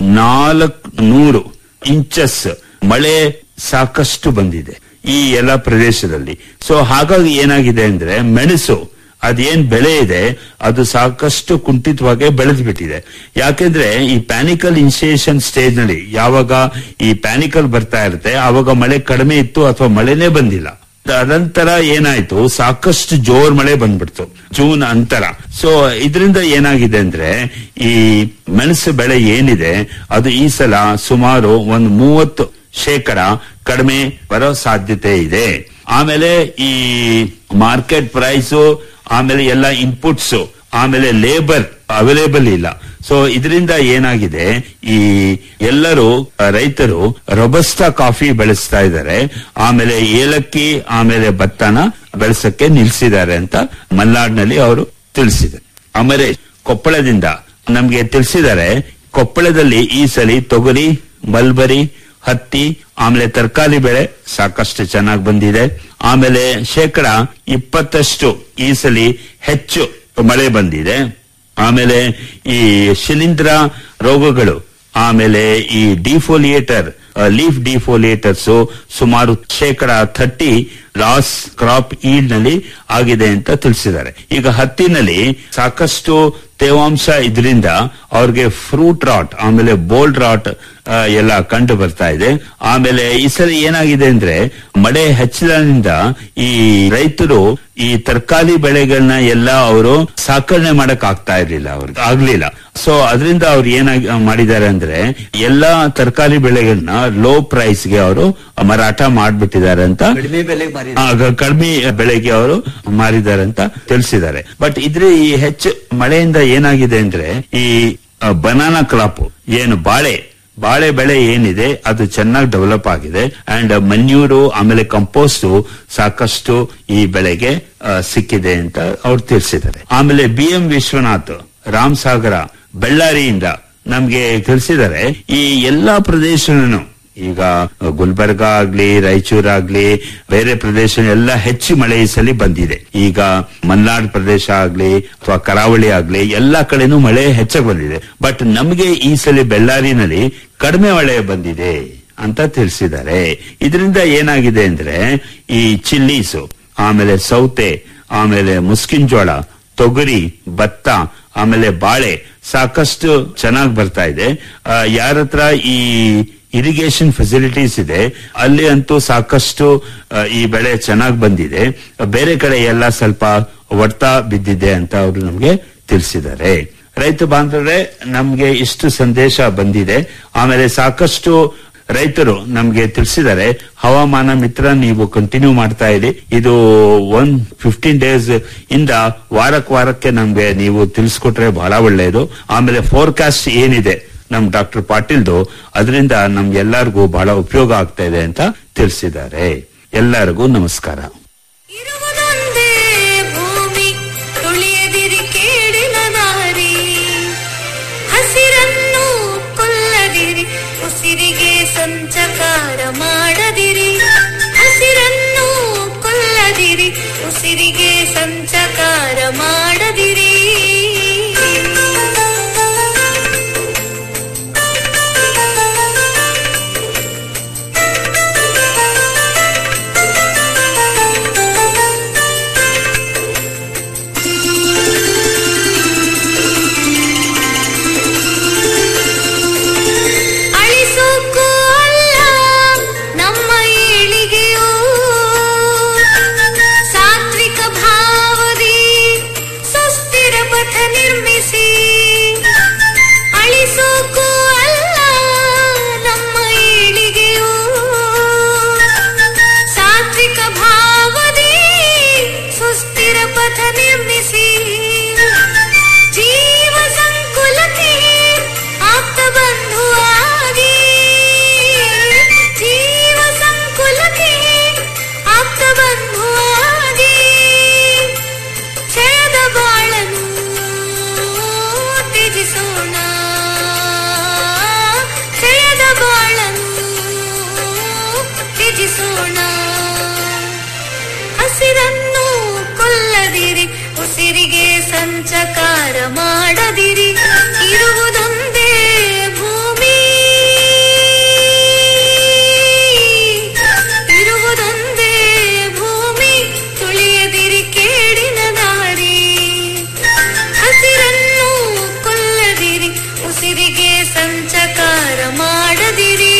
ನಾಲ್ಕು ನೂರು ಇಂಚಸ್ ಮಳೆ ಸಾಕಷ್ಟು ಬಂದಿದೆ ಈ ಎಲ್ಲ ಪ್ರದೇಶದಲ್ಲಿ ಸೊ ಹಾಗಾಗಿ ಏನಾಗಿದೆ ಅಂದ್ರೆ ಮೆಣಸು ಅದೇನ್ ಬೆಳೆ ಇದೆ ಅದು ಸಾಕಷ್ಟು ಕುಂಠಿತವಾಗಿ ಬೆಳೆದು ಬಿಟ್ಟಿದೆ ಯಾಕೆಂದ್ರೆ ಈ ಪ್ಯಾನಿಕಲ್ ಇನ್ಸಿಯೇಷನ್ ಸ್ಟೇಜ್ ನಲ್ಲಿ ಯಾವಾಗ ಈ ಪ್ಯಾನಿಕಲ್ ಬರ್ತಾ ಇರುತ್ತೆ ಆವಾಗ ಮಳೆ ಕಡಿಮೆ ಇತ್ತು ಅಥವಾ ಮಳೆನೇ ಬಂದಿಲ್ಲ ಅನಂತರ ಏನಾಯ್ತು ಸಾಕಷ್ಟು ಜೋರ್ ಮಳೆ ಬಂದ್ಬಿಡ್ತು ಜೂನ್ ಅಂತರ ಸೊ ಇದರಿಂದ ಏನಾಗಿದೆ ಅಂದ್ರೆ ಈ ಮೆಣಸು ಬೆಳೆ ಏನಿದೆ ಅದು ಈ ಸಲ ಸುಮಾರು ಒಂದು ಮೂವತ್ತು ಶೇಕಡ ಕಡಿಮೆ ಬರೋ ಸಾಧ್ಯತೆ ಇದೆ ಆಮೇಲೆ ಈ ಮಾರ್ಕೆಟ್ ಪ್ರೈಸು ಆಮೇಲೆ ಎಲ್ಲ ಇನ್ಪುಟ್ಸ್ ಆಮೇಲೆ ಲೇಬರ್ ಅವೈಲೇಬಲ್ ಇಲ್ಲ ಸೊ ಇದರಿಂದ ಏನಾಗಿದೆ ಈ ಎಲ್ಲರೂ ಆ, ರೈತರು ರೊಬಸ್ಟಾ ಕಾಫಿ ಬೆಳೆಸ್ತಾ ಇದ್ದಾರೆ ಆಮೇಲೆ ಏಲಕ್ಕಿ ಆಮೇಲೆ ಭತ್ತನ ಬೆಳೆಸಕ್ಕೆ ನಿಲ್ಸಿದ್ದಾರೆ ಅಂತ ಮಲ್ನಾಡ್ನಲ್ಲಿ ಅವರು ತಿಳಿಸಿದ್ದಾರೆ ಆಮೇಲೆ ಕೊಪ್ಪಳದಿಂದ ನಮ್ಗೆ ತಿಳಿಸಿದ್ದಾರೆ ಕೊಪ್ಪಳದಲ್ಲಿ ಈ ಸಲಿ ತೊಗರಿ ಮಲ್ಬರಿ ಹತ್ತಿ ಆಮೇಲೆ ತರಕಾರಿ ಬೆಳೆ ಸಾಕಷ್ಟು ಚೆನ್ನಾಗಿ ಬಂದಿದೆ ಆಮೇಲೆ ಶೇಕಡ ಇಪ್ಪತ್ತಷ್ಟು ಈ ಸಲಿ ಹೆಚ್ಚು ಮಳೆ ಬಂದಿದೆ ಆಮೇಲೆ ಈ ಶಿಲೀಂಧ್ರ ರೋಗಗಳು ಆಮೇಲೆ ಈ ಡಿಫೋಲಿಯೇಟರ್ ಲೀಫ್ ಡಿಫೋಲಿಯೇಟರ್ಸ್ ಸುಮಾರು ಶೇಕಡ ಥರ್ಟಿ ಲಾಸ್ ಕ್ರಾಪ್ ಈಲ್ಡ್ ನಲ್ಲಿ ಆಗಿದೆ ಅಂತ ತಿಳಿಸಿದ್ದಾರೆ ಈಗ ಹತ್ತಿನಲ್ಲಿ ಸಾಕಷ್ಟು ತೇವಾಂಶ ಇದರಿಂದ ಅವ್ರಿಗೆ ಫ್ರೂಟ್ ರಾಟ್ ಆಮೇಲೆ ಬೋಲ್ಡ್ ರಾಟ್ ಎಲ್ಲ ಕಂಡು ಬರ್ತಾ ಇದೆ ಆಮೇಲೆ ಈ ಸಲ ಏನಾಗಿದೆ ಅಂದ್ರೆ ಮಳೆ ಹೆಚ್ಚಳದಿಂದ ಈ ರೈತರು ಈ ತರಕಾರಿ ಬೆಳೆಗಳನ್ನ ಎಲ್ಲ ಅವರು ಸಾಕಣೆ ಮಾಡಕ್ ಆಗ್ತಾ ಇರ್ಲಿಲ್ಲ ಅವ್ರಿಗೆ ಆಗ್ಲಿಲ್ಲ ಸೊ ಅದರಿಂದ ಅವ್ರು ಏನಾಗಿ ಮಾಡಿದ್ದಾರೆ ಅಂದ್ರೆ ಎಲ್ಲಾ ತರಕಾರಿ ಬೆಳೆಗಳನ್ನ ಲೋ ಪ್ರೈಸ್ ಗೆ ಅವರು ಮಾರಾಟ ಮಾಡ್ಬಿಟ್ಟಿದ್ದಾರೆ ಅಂತ
ಕಡಿಮೆ ಬೆಲೆಗೆ ಮಾರಿ
ಆ, ಗ- ಕಡಿಮೆ ಬೆಳೆಗೆ ಅವರು ಮಾರಿದ್ದಾರೆ ಅಂತ ತಿಳಿಸಿದ್ದಾರೆ ಬಟ್ ಇದ್ರೆ ಈ ಹೆಚ್ಚು ಮಳೆಯಿಂದ ಏನಾಗಿದೆ ಅಂದ್ರೆ ಈ ಬನಾನಾ ಕ್ರಾಪ್ ಏನು ಬಾಳೆ ಬಾಳೆ ಬೆಳೆ ಏನಿದೆ ಅದು ಚೆನ್ನಾಗಿ ಡೆವಲಪ್ ಆಗಿದೆ ಅಂಡ್ ಮನ್ಯೂರು ಆಮೇಲೆ ಕಂಪೋಸ್ಟ್ ಸಾಕಷ್ಟು ಈ ಬೆಳೆಗೆ ಆ, ಸಿಕ್ಕಿದೆ ಅಂತ ಅವ್ರು ತಿಳಿಸಿದ್ದಾರೆ ಆಮೇಲೆ ಬಿ ಎಂ ವಿಶ್ವನಾಥ್ ರಾಮ್ ಸಾಗರ ಬೆಳ್ಳಾರಿಯಿಂದ ನಮ್ಗೆ ತಿಳಿಸಿದ್ದಾರೆ ಈ ಎಲ್ಲಾ ಪ್ರದೇಶನೂ ಈಗ ಗುಲ್ಬರ್ಗ ಆಗ್ಲಿ ರಾಯಚೂರಾಗ್ಲಿ ಬೇರೆ ಪ್ರದೇಶ ಎಲ್ಲ ಹೆಚ್ಚು ಮಳೆ ಈ ಸಲ ಬಂದಿದೆ ಈಗ ಮಲ್ನಾಡ್ ಪ್ರದೇಶ ಆಗ್ಲಿ ಅಥವಾ ಕರಾವಳಿ ಆಗ್ಲಿ ಎಲ್ಲಾ ಕಡೆನೂ ಮಳೆ ಹೆಚ್ಚಾಗಿ ಬಂದಿದೆ ಬಟ್ ನಮಗೆ ಈ ಸಲ ಬೆಳ್ಳಾರಿನಲ್ಲಿ ಕಡಿಮೆ ಮಳೆ ಬಂದಿದೆ ಅಂತ ತಿಳಿಸಿದ್ದಾರೆ ಇದರಿಂದ ಏನಾಗಿದೆ ಅಂದ್ರೆ ಈ ಚಿಲ್ಲೀಸು ಆಮೇಲೆ ಸೌತೆ ಆಮೇಲೆ ಮುಸ್ಕಿನ್ ಜೋಳ ತೊಗರಿ ಭತ್ತ ಆಮೇಲೆ ಬಾಳೆ ಸಾಕಷ್ಟು ಚೆನ್ನಾಗಿ ಬರ್ತಾ ಇದೆ ಯಾರ ಹತ್ರ ಈ ಇರಿಗೇಷನ್ ಫೆಸಿಲಿಟೀಸ್ ಇದೆ ಅಲ್ಲಿ ಅಂತೂ ಸಾಕಷ್ಟು ಆ, ಈ ಬೆಳೆ ಚೆನ್ನಾಗಿ ಬಂದಿದೆ ಬೇರೆ ಕಡೆ ಎಲ್ಲ ಸ್ವಲ್ಪ ಒಡ್ತಾ ಬಿದ್ದಿದೆ ಅಂತ ಅವರು ನಮ್ಗೆ ತಿಳಿಸಿದ್ದಾರೆ ರೈತ ಬಾಂಧವರೇ ನಮ್ಗೆ ಇಷ್ಟು ಸಂದೇಶ ಬಂದಿದೆ ಆಮೇಲೆ ಸಾಕಷ್ಟು ರೈತರು ನಮ್ಗೆ ತಿಳಿಸಿದ್ದಾರೆ ಹವಾಮಾನ ಮಿತ್ರ ನೀವು ಕಂಟಿನ್ಯೂ ಮಾಡ್ತಾ ಇರಿ ಇದು ಒನ್ ಫಿಫ್ಟೀನ್ ಡೇಸ್ ಇಂದ ವಾರಕ್ ವಾರಕ್ಕೆ ನಮ್ಗೆ ನೀವು ತಿಳಿಸ್ಕೊಟ್ರೆ ಬಹಳ ಒಳ್ಳೆಯದು ಆಮೇಲೆ ಫೋರ್ಕಾಸ್ಟ್ ಏನಿದೆ ನಮ್ ಡಾಕ್ಟರ್ ಪಾಟೀಲ್ದು ಅದರಿಂದ ನಮ್ಗೆಲ್ಲರಿಗೂ ಬಹಳ ಉಪಯೋಗ ಆಗ್ತಾ ಇದೆ ಅಂತ ತಿಳಿಸಿದ್ದಾರೆ ಎಲ್ಲರಿಗೂ ನಮಸ್ಕಾರ
ಇರುವುದೊಂದೇ ಭೂಮಿ ತುಳಿಯದಿರಿ ಕೇಡಿನ ದಾರಿ ಹಸಿರನ್ನು ಕೊಲ್ಲದಿರಿ ಉಸಿರಿಗೆ ಸಂಚಕಾರ ಮಾಡದಿರಿ ಹಸಿರನ್ನು ಕೊಲ್ಲದಿರಿ ಉಸಿರಿಗೆ ಸಂಚಕಾರ ಮಾಡದಿರಿ ಸಂಚಕಾರ ಮಾಡದಿರಿ ಇರುವುದೊಂದೇ ಭೂಮಿ ಇರುವುದೊಂದೇ ಭೂಮಿ ತುಳಿಯದಿರಿ ಕೇಡಿನ ದಾರಿ ಹಸಿರನ್ನು ಕೊಲ್ಲದಿರಿ ಉಸಿರಿಗೆ ಸಂಚಕಾರ ಮಾಡದಿರಿ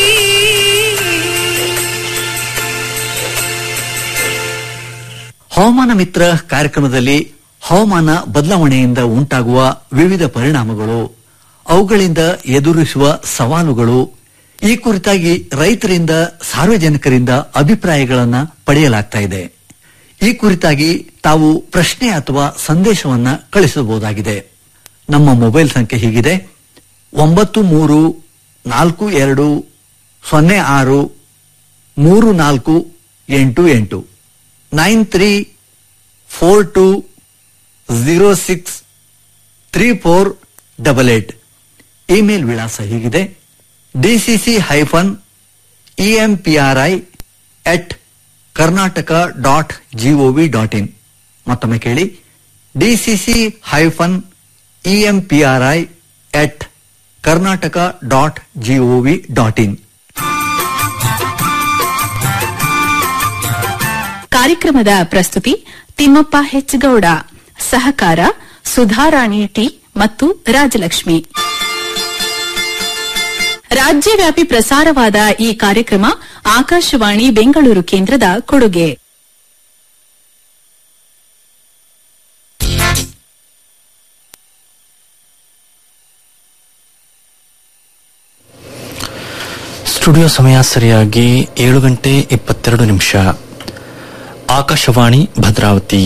ಹವಾಮಾನ ಮಿತ್ರ ಕಾರ್ಯಕ್ರಮದಲ್ಲಿ ಹವಾಮಾನ ಬದಲಾವಣೆಯಿಂದ ಉಂಟಾಗುವ ವಿವಿಧ ಪರಿಣಾಮಗಳು ಅವುಗಳಿಂದ ಎದುರಿಸುವ ಸವಾಲುಗಳು ಈ ಕುರಿತಾಗಿ ರೈತರಿಂದ ಸಾರ್ವಜನಿಕರಿಂದ ಅಭಿಪ್ರಾಯಗಳನ್ನ ಪಡೆಯಲಾಗ್ತಾ ಇದೆ ಈ ಕುರಿತಾಗಿ ತಾವು ಪ್ರಶ್ನೆ ಅಥವಾ ಸಂದೇಶವನ್ನ ಕಳಿಸಬಹುದಾಗಿದೆ ನಮ್ಮ ಮೊಬೈಲ್ ಸಂಖ್ಯೆ ಹೀಗಿದೆ ಒಂಬತ್ತು ಮೂರು ನಾಲ್ಕು ಎರಡು ಸೊನ್ನೆ ಆರು ಮೂರು ನಾಲ್ಕು ಎಂಟು ಎಂಟು nine three four two zero six three four double eight email ವಿಳಾಸ ಹೀಗಿದೆ DCC hyphen EMPRI at Karnataka dot GOV dot in ಮತ್ತೊಮ್ಮೆ ಕೇಳಿ DCC hyphen EMPRI at Karnataka dot GOV dot in
ಕಾರ್ಯಕ್ರಮದ ಪ್ರಸ್ತುತಿ ತಿಮ್ಮಪ್ಪ ಹೆಚ್ಗೌಡ ಸಹಕಾರ ಸುಧಾರಾಣಿ ಟಿ ಮತ್ತು ರಾಜಲಕ್ಷ್ಮಿ ರಾಜ್ಯವ್ಯಾಪಿ ಪ್ರಸಾರವಾದ ಈ ಕಾರ್ಯಕ್ರಮ ಆಕಾಶವಾಣಿ ಬೆಂಗಳೂರು ಕೇಂದ್ರದ ಕೊಡುಗೆ
ಸ್ಟುಡಿಯೋ ಸಮಯ ಸರಿಯಾಗಿ ಏಳು ಗಂಟೆ ಇಪ್ಪತ್ತೆರಡು ನಿಮಿಷ ಆಕಾಶವಾಣಿ ಭದ್ರಾವತಿ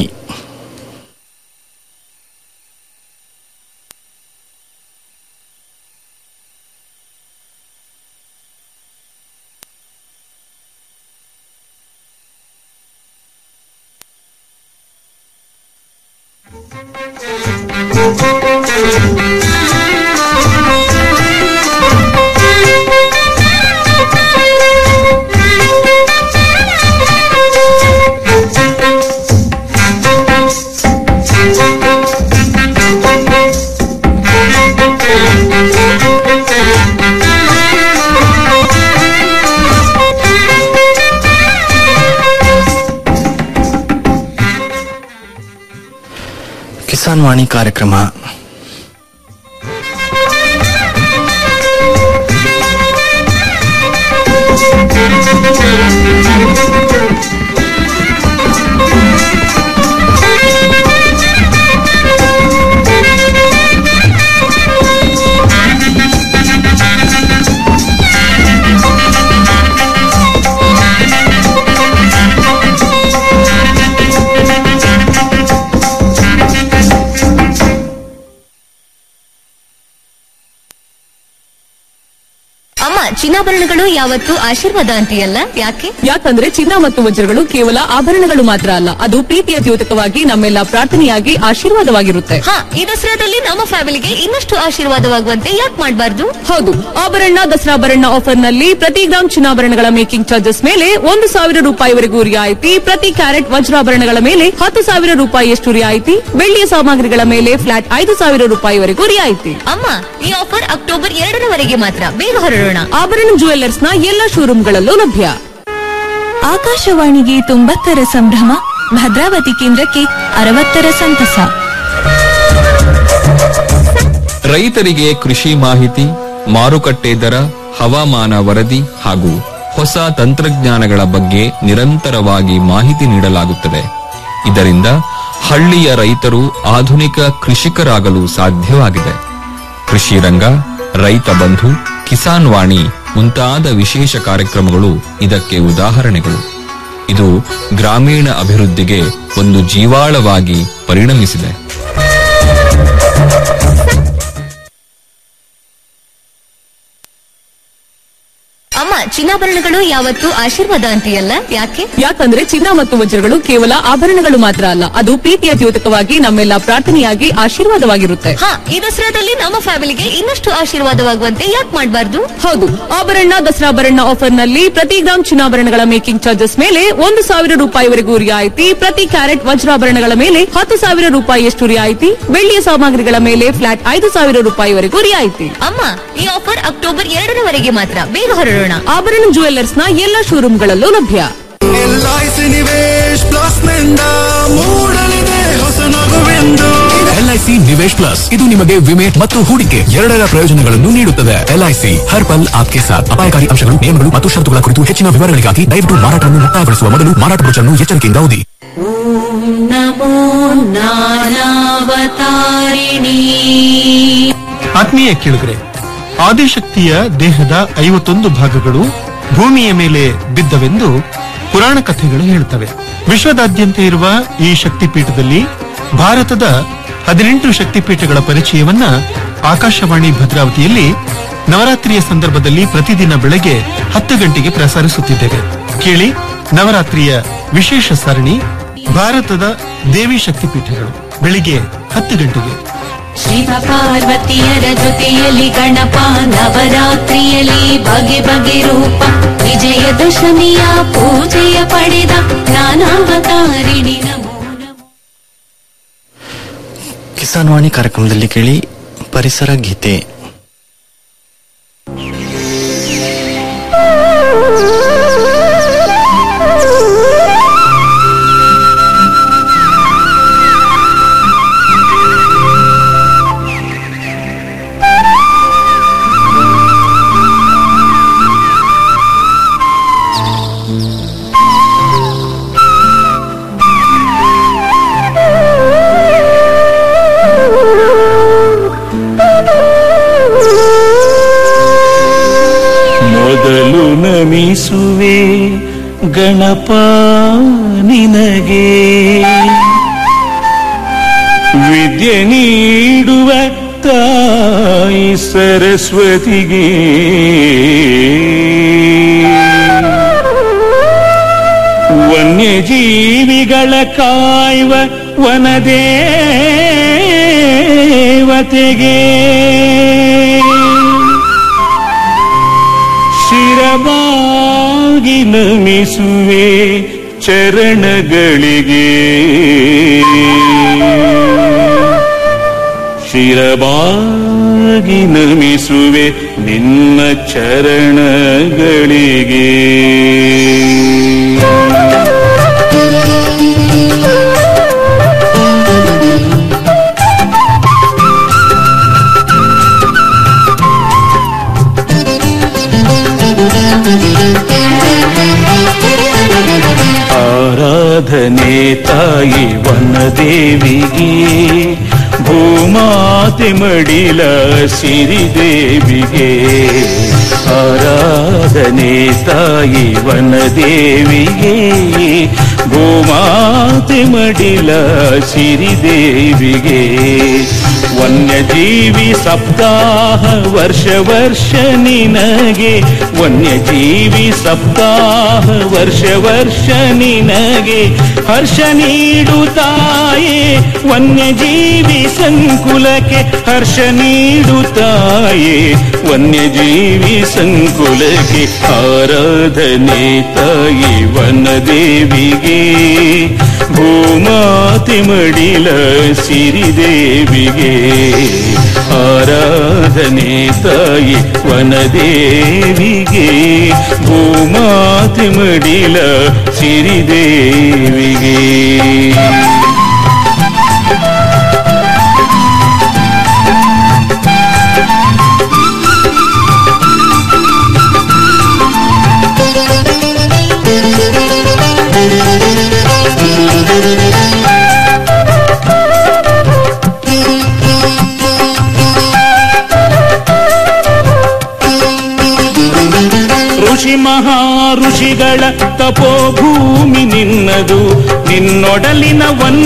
ಕಿಸಾನ್ ವಾಣಿ ಕಾರ್ಯಕ್ರಮ
ಅಮ್ಮ ಚಿನ್ನಾಭರಣಗಳು ಯಾವತ್ತು ಆಶೀರ್ವಾದ ಅಂತೀಯಲ್ಲ ಯಾಕೆ
ಯಾಕಂದ್ರೆ ಚಿನ್ನ ಮತ್ತು ವಜ್ರಗಳು ಕೇವಲ ಆಭರಣಗಳು ಮಾತ್ರ ಅಲ್ಲ ಅದು ಪ್ರೀತಿಯ ದ್ಯೋತಕವಾಗಿ ನಮ್ಮೆಲ್ಲ ಪ್ರಾರ್ಥನೆಯಾಗಿ ಆಶೀರ್ವಾದವಾಗಿರುತ್ತೆ
ಹಾ ಈ ದಸರಾದಲ್ಲಿ ನಮ್ಮ ಫ್ಯಾಮಿಲಿಗೆ ಇನ್ನಷ್ಟು ಆಶೀರ್ವಾದವಾಗುವಂತೆ ಯಾಕೆ ಮಾಡಬಾರ್ದು
ಹೌದು ಆಭರಣ ದಸರಾಭರಣ ಆಫರ್ ನಲ್ಲಿ ಪ್ರತಿ ಗ್ರಾಮ್ ಚಿನ್ನಾಭರಣಗಳ ಮೇಕಿಂಗ್ ಚಾರ್ಜಸ್ ಮೇಲೆ ಒಂದು ಸಾವಿರ ರೂಪಾಯಿವರೆಗೂ ರಿಯಾಯಿತಿ ಪ್ರತಿ ಕ್ಯಾರೆಟ್ ವಜ್ರಾಭರಣಗಳ ಮೇಲೆ ಹತ್ತು ಸಾವಿರ ರೂಪಾಯಿಯಷ್ಟು ರಿಯಾಯಿತಿ ಬೆಳ್ಳಿಯ ಸಾಮಗ್ರಿಗಳ ಮೇಲೆ ಫ್ಲಾಟ್ ಐದು ಸಾವಿರ ರೂಪಾಯಿವರೆಗೂ ರಿಯಾಯಿತಿ
ಅಮ್ಮ ಈ ಆಫರ್ ಅಕ್ಟೋಬರ್ ಎರಡರವರೆಗೆ ಮಾತ್ರ ಬೇಗ ಹೊರಡೋಣ
ಆಭರಣ ಜುವೆಲ್ಲರ್ಸ್ ನ ಎಲ್ಲಾ ಶೋರೂಮ್ಗಳಲ್ಲೂ ಲಭ್ಯ
ಆಕಾಶವಾಣಿಗೆ ತೊಂಬತ್ತರ ಸಂಭ್ರಮ ಭದ್ರಾವತಿ ಕೇಂದ್ರಕ್ಕೆ ಅರವತ್ತರ ಸಂತಸ
ರೈತರಿಗೆ ಕೃಷಿ ಮಾಹಿತಿ ಮಾರುಕಟ್ಟೆ ದರ ಹವಾಮಾನ ವರದಿ ಹಾಗೂ ಹೊಸ ತಂತ್ರಜ್ಞಾನಗಳ ಬಗ್ಗೆ ನಿರಂತರವಾಗಿ ಮಾಹಿತಿ ನೀಡಲಾಗುತ್ತದೆ ಇದರಿಂದ ಹಳ್ಳಿಯ ರೈತರು ಆಧುನಿಕ ಕೃಷಿಕರಾಗಲು ಸಾಧ್ಯವಾಗಿದೆ ಕೃಷಿ ರಂಗ ರೈತ ಬಂಧು ಕಿಸಾನ್ ವಾಣಿ ಮುಂತಾದ ವಿಶೇಷ ಕಾರ್ಯಕ್ರಮಗಳು ಇದಕ್ಕೆ ಉದಾಹರಣೆಗಳು ಇದು ಗ್ರಾಮೀಣ ಅಭಿವೃದ್ಧಿಗೆ ಒಂದು ಜೀವಾಳವಾಗಿ ಪರಿಣಮಿಸಿದೆ
ಅಮ್ಮ ಚಿನ್ನಾಭರಣಗಳು ಯಾವತ್ತೂ ಆಶೀರ್ವಾದ ಅಂತೀಯಲ್ಲ ಯಾಕೆ
ಯಾಕಂದ್ರೆ ಚಿನ್ನ ಮತ್ತು ವಜ್ರಗಳು ಕೇವಲ ಆಭರಣಗಳು ಮಾತ್ರ ಅಲ್ಲ ಅದು ಪ್ರೀತಿಯ ದ್ಯೋತಕವಾಗಿ ನಮ್ಮೆಲ್ಲ ಪ್ರಾರ್ಥನೆಯಾಗಿ ಆಶೀರ್ವಾದವಾಗಿರುತ್ತೆ
ಹಾ ಈ ದಸರಾದಲ್ಲಿ ನಮ್ಮ ಫ್ಯಾಮಿಲಿಗೆ ಇನ್ನಷ್ಟು ಆಶೀರ್ವಾದವಾಗುವಂತೆ ಯಾಕೆ ಮಾಡಬಾರ್ದು
ಹೌದು ಆಭರಣ ದಸರಾಭರಣ ಆಫರ್ ನಲ್ಲಿ ಪ್ರತಿ ಗ್ರಾಮ್ ಚಿನ್ನಾಭರಣಗಳ ಮೇಕಿಂಗ್ ಚಾರ್ಜಸ್ ಮೇಲೆ ಒಂದು ಸಾವಿರ ರೂಪಾಯಿವರೆಗೂ ರಿಯಾಯಿತಿ ಪ್ರತಿ ಕ್ಯಾರೆಟ್ ವಜ್ರಾಭರಣಗಳ ಮೇಲೆ ಹತ್ತು ಸಾವಿರ ರೂಪಾಯಿಯಷ್ಟು ರಿಯಾಯಿತಿ ಬೆಳ್ಳಿಯ ಸಾಮಗ್ರಿಗಳ ಮೇಲೆ ಫ್ಲಾಟ್ ಐದು ಸಾವಿರ ರೂಪಾಯಿವರೆಗೂ ರಿಯಾಯಿತಿ
ಅಮ್ಮ ಈ ಆಫರ್ ಅಕ್ಟೋಬರ್ ಎರಡರವರೆಗೆ ಮಾತ್ರ ಬೇಗ ಹೊರಡೋಣ
ಆಭರಣ ಜುವೆಲ್ಲರ್ಸ್ ನ ಎಲ್ಲಾ ಶೋರೂಮ್ಗಳಲ್ಲೂ ಲಭ್ಯ
ಎಲ್ಐಸಿ ನಿವೇಶ್ ಪ್ಲಸ್ ನಿಂದ ಮೂಡಲಿದೆ ಹೊಸ ನಗುವೆಂದು
ಎಲ್ಐಸಿ ನಿವೇಶ್ ಪ್ಲಸ್ ಇದು ನಿಮಗೆ ವಿಮೆ ಮತ್ತು ಹೂಡಿಕೆ ಎರಡರ ಪ್ರಯೋಜನಗಳನ್ನು ನೀಡುತ್ತದೆ ಎಲ್ಐಸಿ ಹರ್ ಪಲ್ ಆಪ್ಕೆ ಸಾಥ್ ಅಪಾಯಕಾರಿ ಅಂಶಗಳು ನಿಯಮಗಳು ಮತ್ತು ಷರತ್ತುಗಳ ಕುರಿತು ಹೆಚ್ಚಿನ ವಿವರಗಳಿಗಾಗಿ ದಯವಿಟ್ಟು ಮಾರಾಟವನ್ನು ಮುಕ್ತಾಯಗೊಳಿಸುವ ಮೊದಲು ಮಾರಾಟ ಬ್ರೋಚರ್ನ್ನು ಎಚ್ಚರಿಕೆಯಿಂದ ಓದಿ
ನಮೋ ನಾನಾವತಾರಿಣಿ
ಆತ್ಮೀಯ ಕೇಳಿದ್ರೆ ಆದಿಶಕ್ತಿಯ ದೇಹದ ಐವತ್ತೊಂದು ಭಾಗಗಳು ಭೂಮಿಯ ಮೇಲೆ ಬಿದ್ದವೆಂದು ಪುರಾಣ ಕಥೆಗಳು ಹೇಳುತ್ತವೆ ವಿಶ್ವದಾದ್ಯಂತ ಇರುವ ಈ ಶಕ್ತಿಪೀಠದಲ್ಲಿ ಭಾರತದ ಹದಿನೆಂಟು ಶಕ್ತಿಪೀಠಗಳ ಪರಿಚಯವನ್ನ ಆಕಾಶವಾಣಿ ಭದ್ರಾವತಿಯಲ್ಲಿ ನವರಾತ್ರಿಯ ಸಂದರ್ಭದಲ್ಲಿ ಪ್ರತಿದಿನ ಬೆಳಗ್ಗೆ ಹತ್ತು ಗಂಟೆಗೆ ಪ್ರಸಾರಿಸುತ್ತಿದ್ದೇವೆ ಕೇಳಿ ನವರಾತ್ರಿಯ ವಿಶೇಷ ಸರಣಿ ಭಾರತದ ದೇವಿ ಶಕ್ತಿಪೀಠಗಳು ಬೆಳಿಗ್ಗೆ ಹತ್ತು ಗಂಟೆಗೆ
ಶಿವ ಪಾರ್ವತಿಯರ ಜೊತೆಯಲ್ಲಿ ಗಣಪ ನವರಾತ್ರಿಯಲ್ಲಿ ಬಗೆ ಬಗೆ ರೂಪ ವಿಜಯದಶಮಿಯ ಪೂಜೆಯ ಪಡೆದ ನಾನಾವತಾರಿಣಿ ನಮೋ
ಕಿಸಾನ್ ವಾಣಿ ಕಾರ್ಯಕ್ರಮದಲ್ಲಿ ಕೇಳಿ ಪರಿಸರ ಗೀತೆ
ಮೊದಲು ನಮಿಸುವೆ ಗಣಪ ನಿನಗೆ ವಿದ್ಯೆ ನೀಡುವ ತಾಯಿ ಸರಸ್ವತಿಗೆ ವನ್ಯಜೀವಿಗಳ ಕಾಯುವ ವನದೇವತೆಗೆ ಶಿರಬಾಗಿ ನಮಿಸುವೆ ಚರಣಗಳಿಗೆ ಶಿರಬಾಗಿ ನಮಿಸುವೆ ನಿನ್ನ ಚರಣಗಳಿಗೆ ಆರಾಧನೆ ತಾಯಿ ವನದೇವಿಗೆ ಭೂಮಾತೆ ಮಡಿಲ ಸಿರಿದೇವಿಗೆ ಆರಾಧನೆ ತಾಯಿ ವನದೇವಿಗೆ ಭೂಮಾತೆ ಮಡಿಲ ಸಿರಿದೇವಿಗೆ ವನ್ಯಜೀವಿ ಸಪ್ತಾಹ ವರ್ಷ ವರ್ಷ ನಿನಗೆ ವನ್ಯಜೀವಿ ಸಪ್ತಾಹ ವರ್ಷ ವರ್ಷ ನಿನಗೆ ಹರ್ಷ ನೀಡುತ್ತಾಯೇ ವನ್ಯಜೀವಿ ಸಂಕುಲಕ್ಕೆ ಹರ್ಷ ನೀಡುತ್ತಾಯೇ ವನ್ಯಜೀವಿ ಸಂಕುಲಕ್ಕೆ ಆರಾಧನೆ ತಾಯಿ ವನದೇವಿಗೆ ಭೂಮಾತೆ ಮಡಿಲ ಸಿರಿದೇವಿಗೆ ಆರಾಧನೆ ತಾಯಿ ವನದೇವಿಗೆ ಭೂಮಾತೆ ಮಡಿಲ ಸಿರಿದೇವಿಗೆ ಋಷಿ ಮಹಾ ಋಷಿಗಳ ತಪೋಭೂಮಿ ನಿನ್ನದು ನಿನ್ನೊಡಲಿನ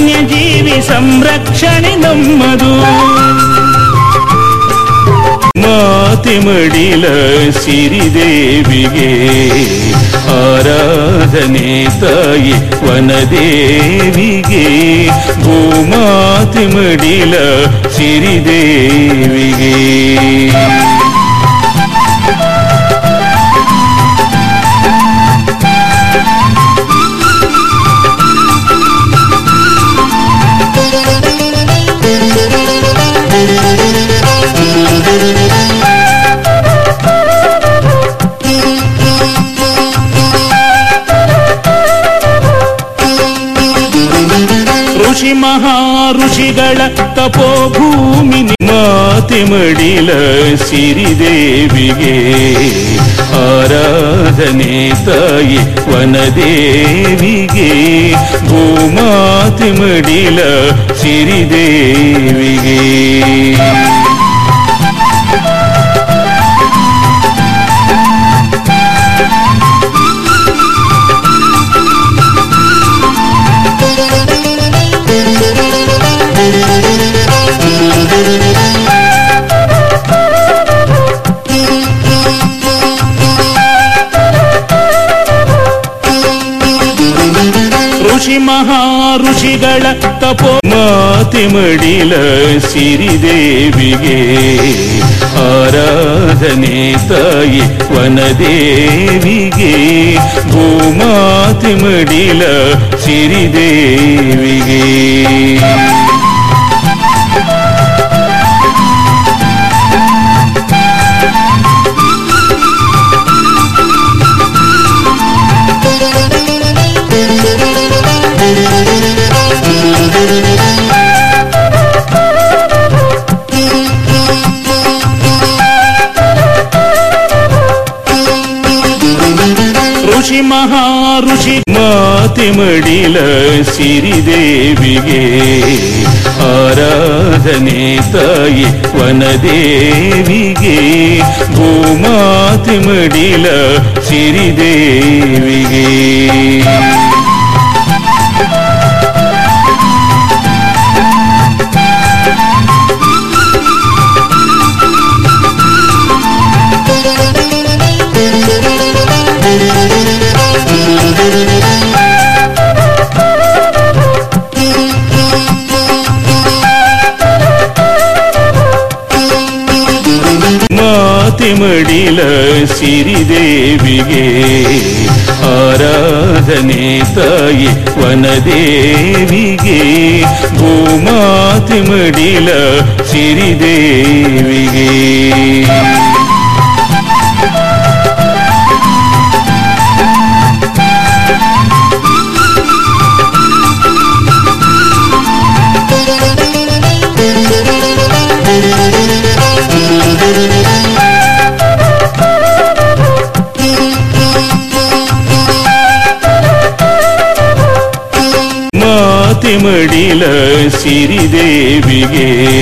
ವನ್ಯಜೀವಿ ಸಂರಕ್ಷಣೆ ನಮ್ಮದು ಭೂಮಾತಿ ಮಡಿಲ ಸಿರಿದೇವಿಗೆ ಆರಾಧನೆ ತಾಯಿ ವನದೇವಿಗೆ ಭೂಮಾತಿ ಮಡಿಲ ಸಿರಿದೇವಿಗೆ ಋಷಿ ಮಹಾ ಋಷಿಗಳ ತಪೋಭೂಮಿ ಮಾತೆ ಮಡಿಲ ಸಿರಿದೇವಿಗೆ ಆರಾಧನೆ ತಾಯಿ ವನದೇವಿಗೆ ಭೂಮಾತೆ ಮಡಿಲ ಸಿರಿದೇವಿಗೆ ಋಷಿ ಮಹಾ ಋಷಿಗಳ ತಪೋ ಮಾತೆ ಮಡಿಲ ಸಿರಿದೇವಿಗೆ ಆರಾಧನೆ ತಾಯಿ ವನದೇವಿಗೆ ಭೂಮಾತೆ ಮಡಿಲ ಸಿರಿದೇವಿಗೆ ಋಷಿ ಮಹಾ ಋಷಿ ಮಾತೆ ಮಡಿಲ ಸಿರಿದೇವಿಗೆ ಆರಾಧನೆ ತಾಯಿ ವನದೇವಿಗೆ ಭೂಮಾತೆ ಮಡಿಲ ಸಿರಿದೇವಿಗೆ ಮಾತೆ ಮಡಿಲ ಸಿರಿದೇವಿಗೆ ಆರಾಧನೆ ತಾಯಿ ವನದೇವಿಗೆ ಭೂಮಾತೆ ಮಡಿಲ ಸಿರಿದೇವಿಗೆ ಮಾತೆ ಮಡಿಲ ಸಿರಿದೇವಿಗೆ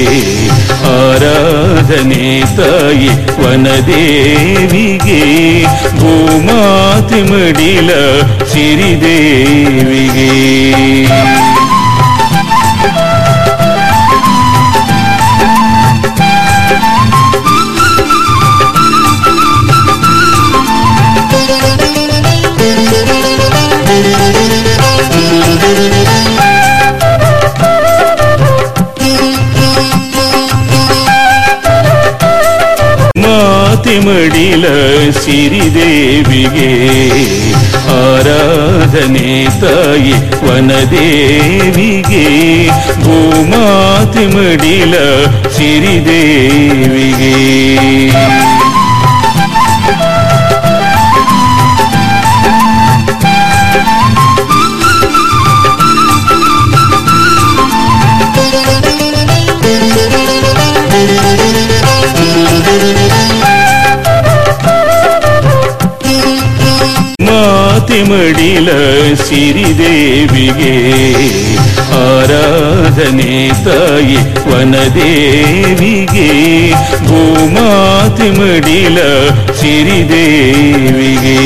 ಆರಾಧನೆ ತಾಯಿ ವನದೇವಿಗೆ ಭೂಮಾತೆ ಮಡಿಲ ಸಿರಿದೇವಿಗೆ ಮಾತೆ ಮಡಿಲ ಸಿರಿದೇವಿಗೆ ಆರಾಧನೆ ತಾಯಿ ವನದೇವಿಗೆ ಭೂಮಾತೆ ಮಡಿಲ ಸಿರಿದೇವಿಗೆ ಮಾತೆ ಮಡಿಲ ಸಿರಿದೇವಿಗೆ ಆರಾಧನೆ ತಾಯಿ ವನದೇವಿಗೆ ಭೂಮಾತೆ ಮಡಿಲ ಸಿರಿದೇವಿಗೆ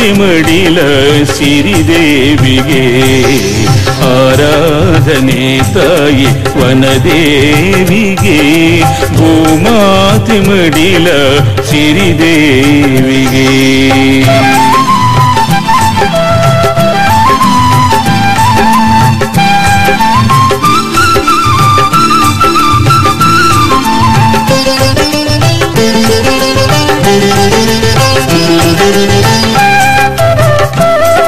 ಭೂಮಾತಿ ಮಡಿಲ ಸಿರಿದೇವಿಗೆ ಆರಾಧನೆ ತಾಯಿ ವನದೇವಿಗೆ ಭೂಮಾತಿ ಮಡಿಲ ಸಿರಿದೇವಿಗೆ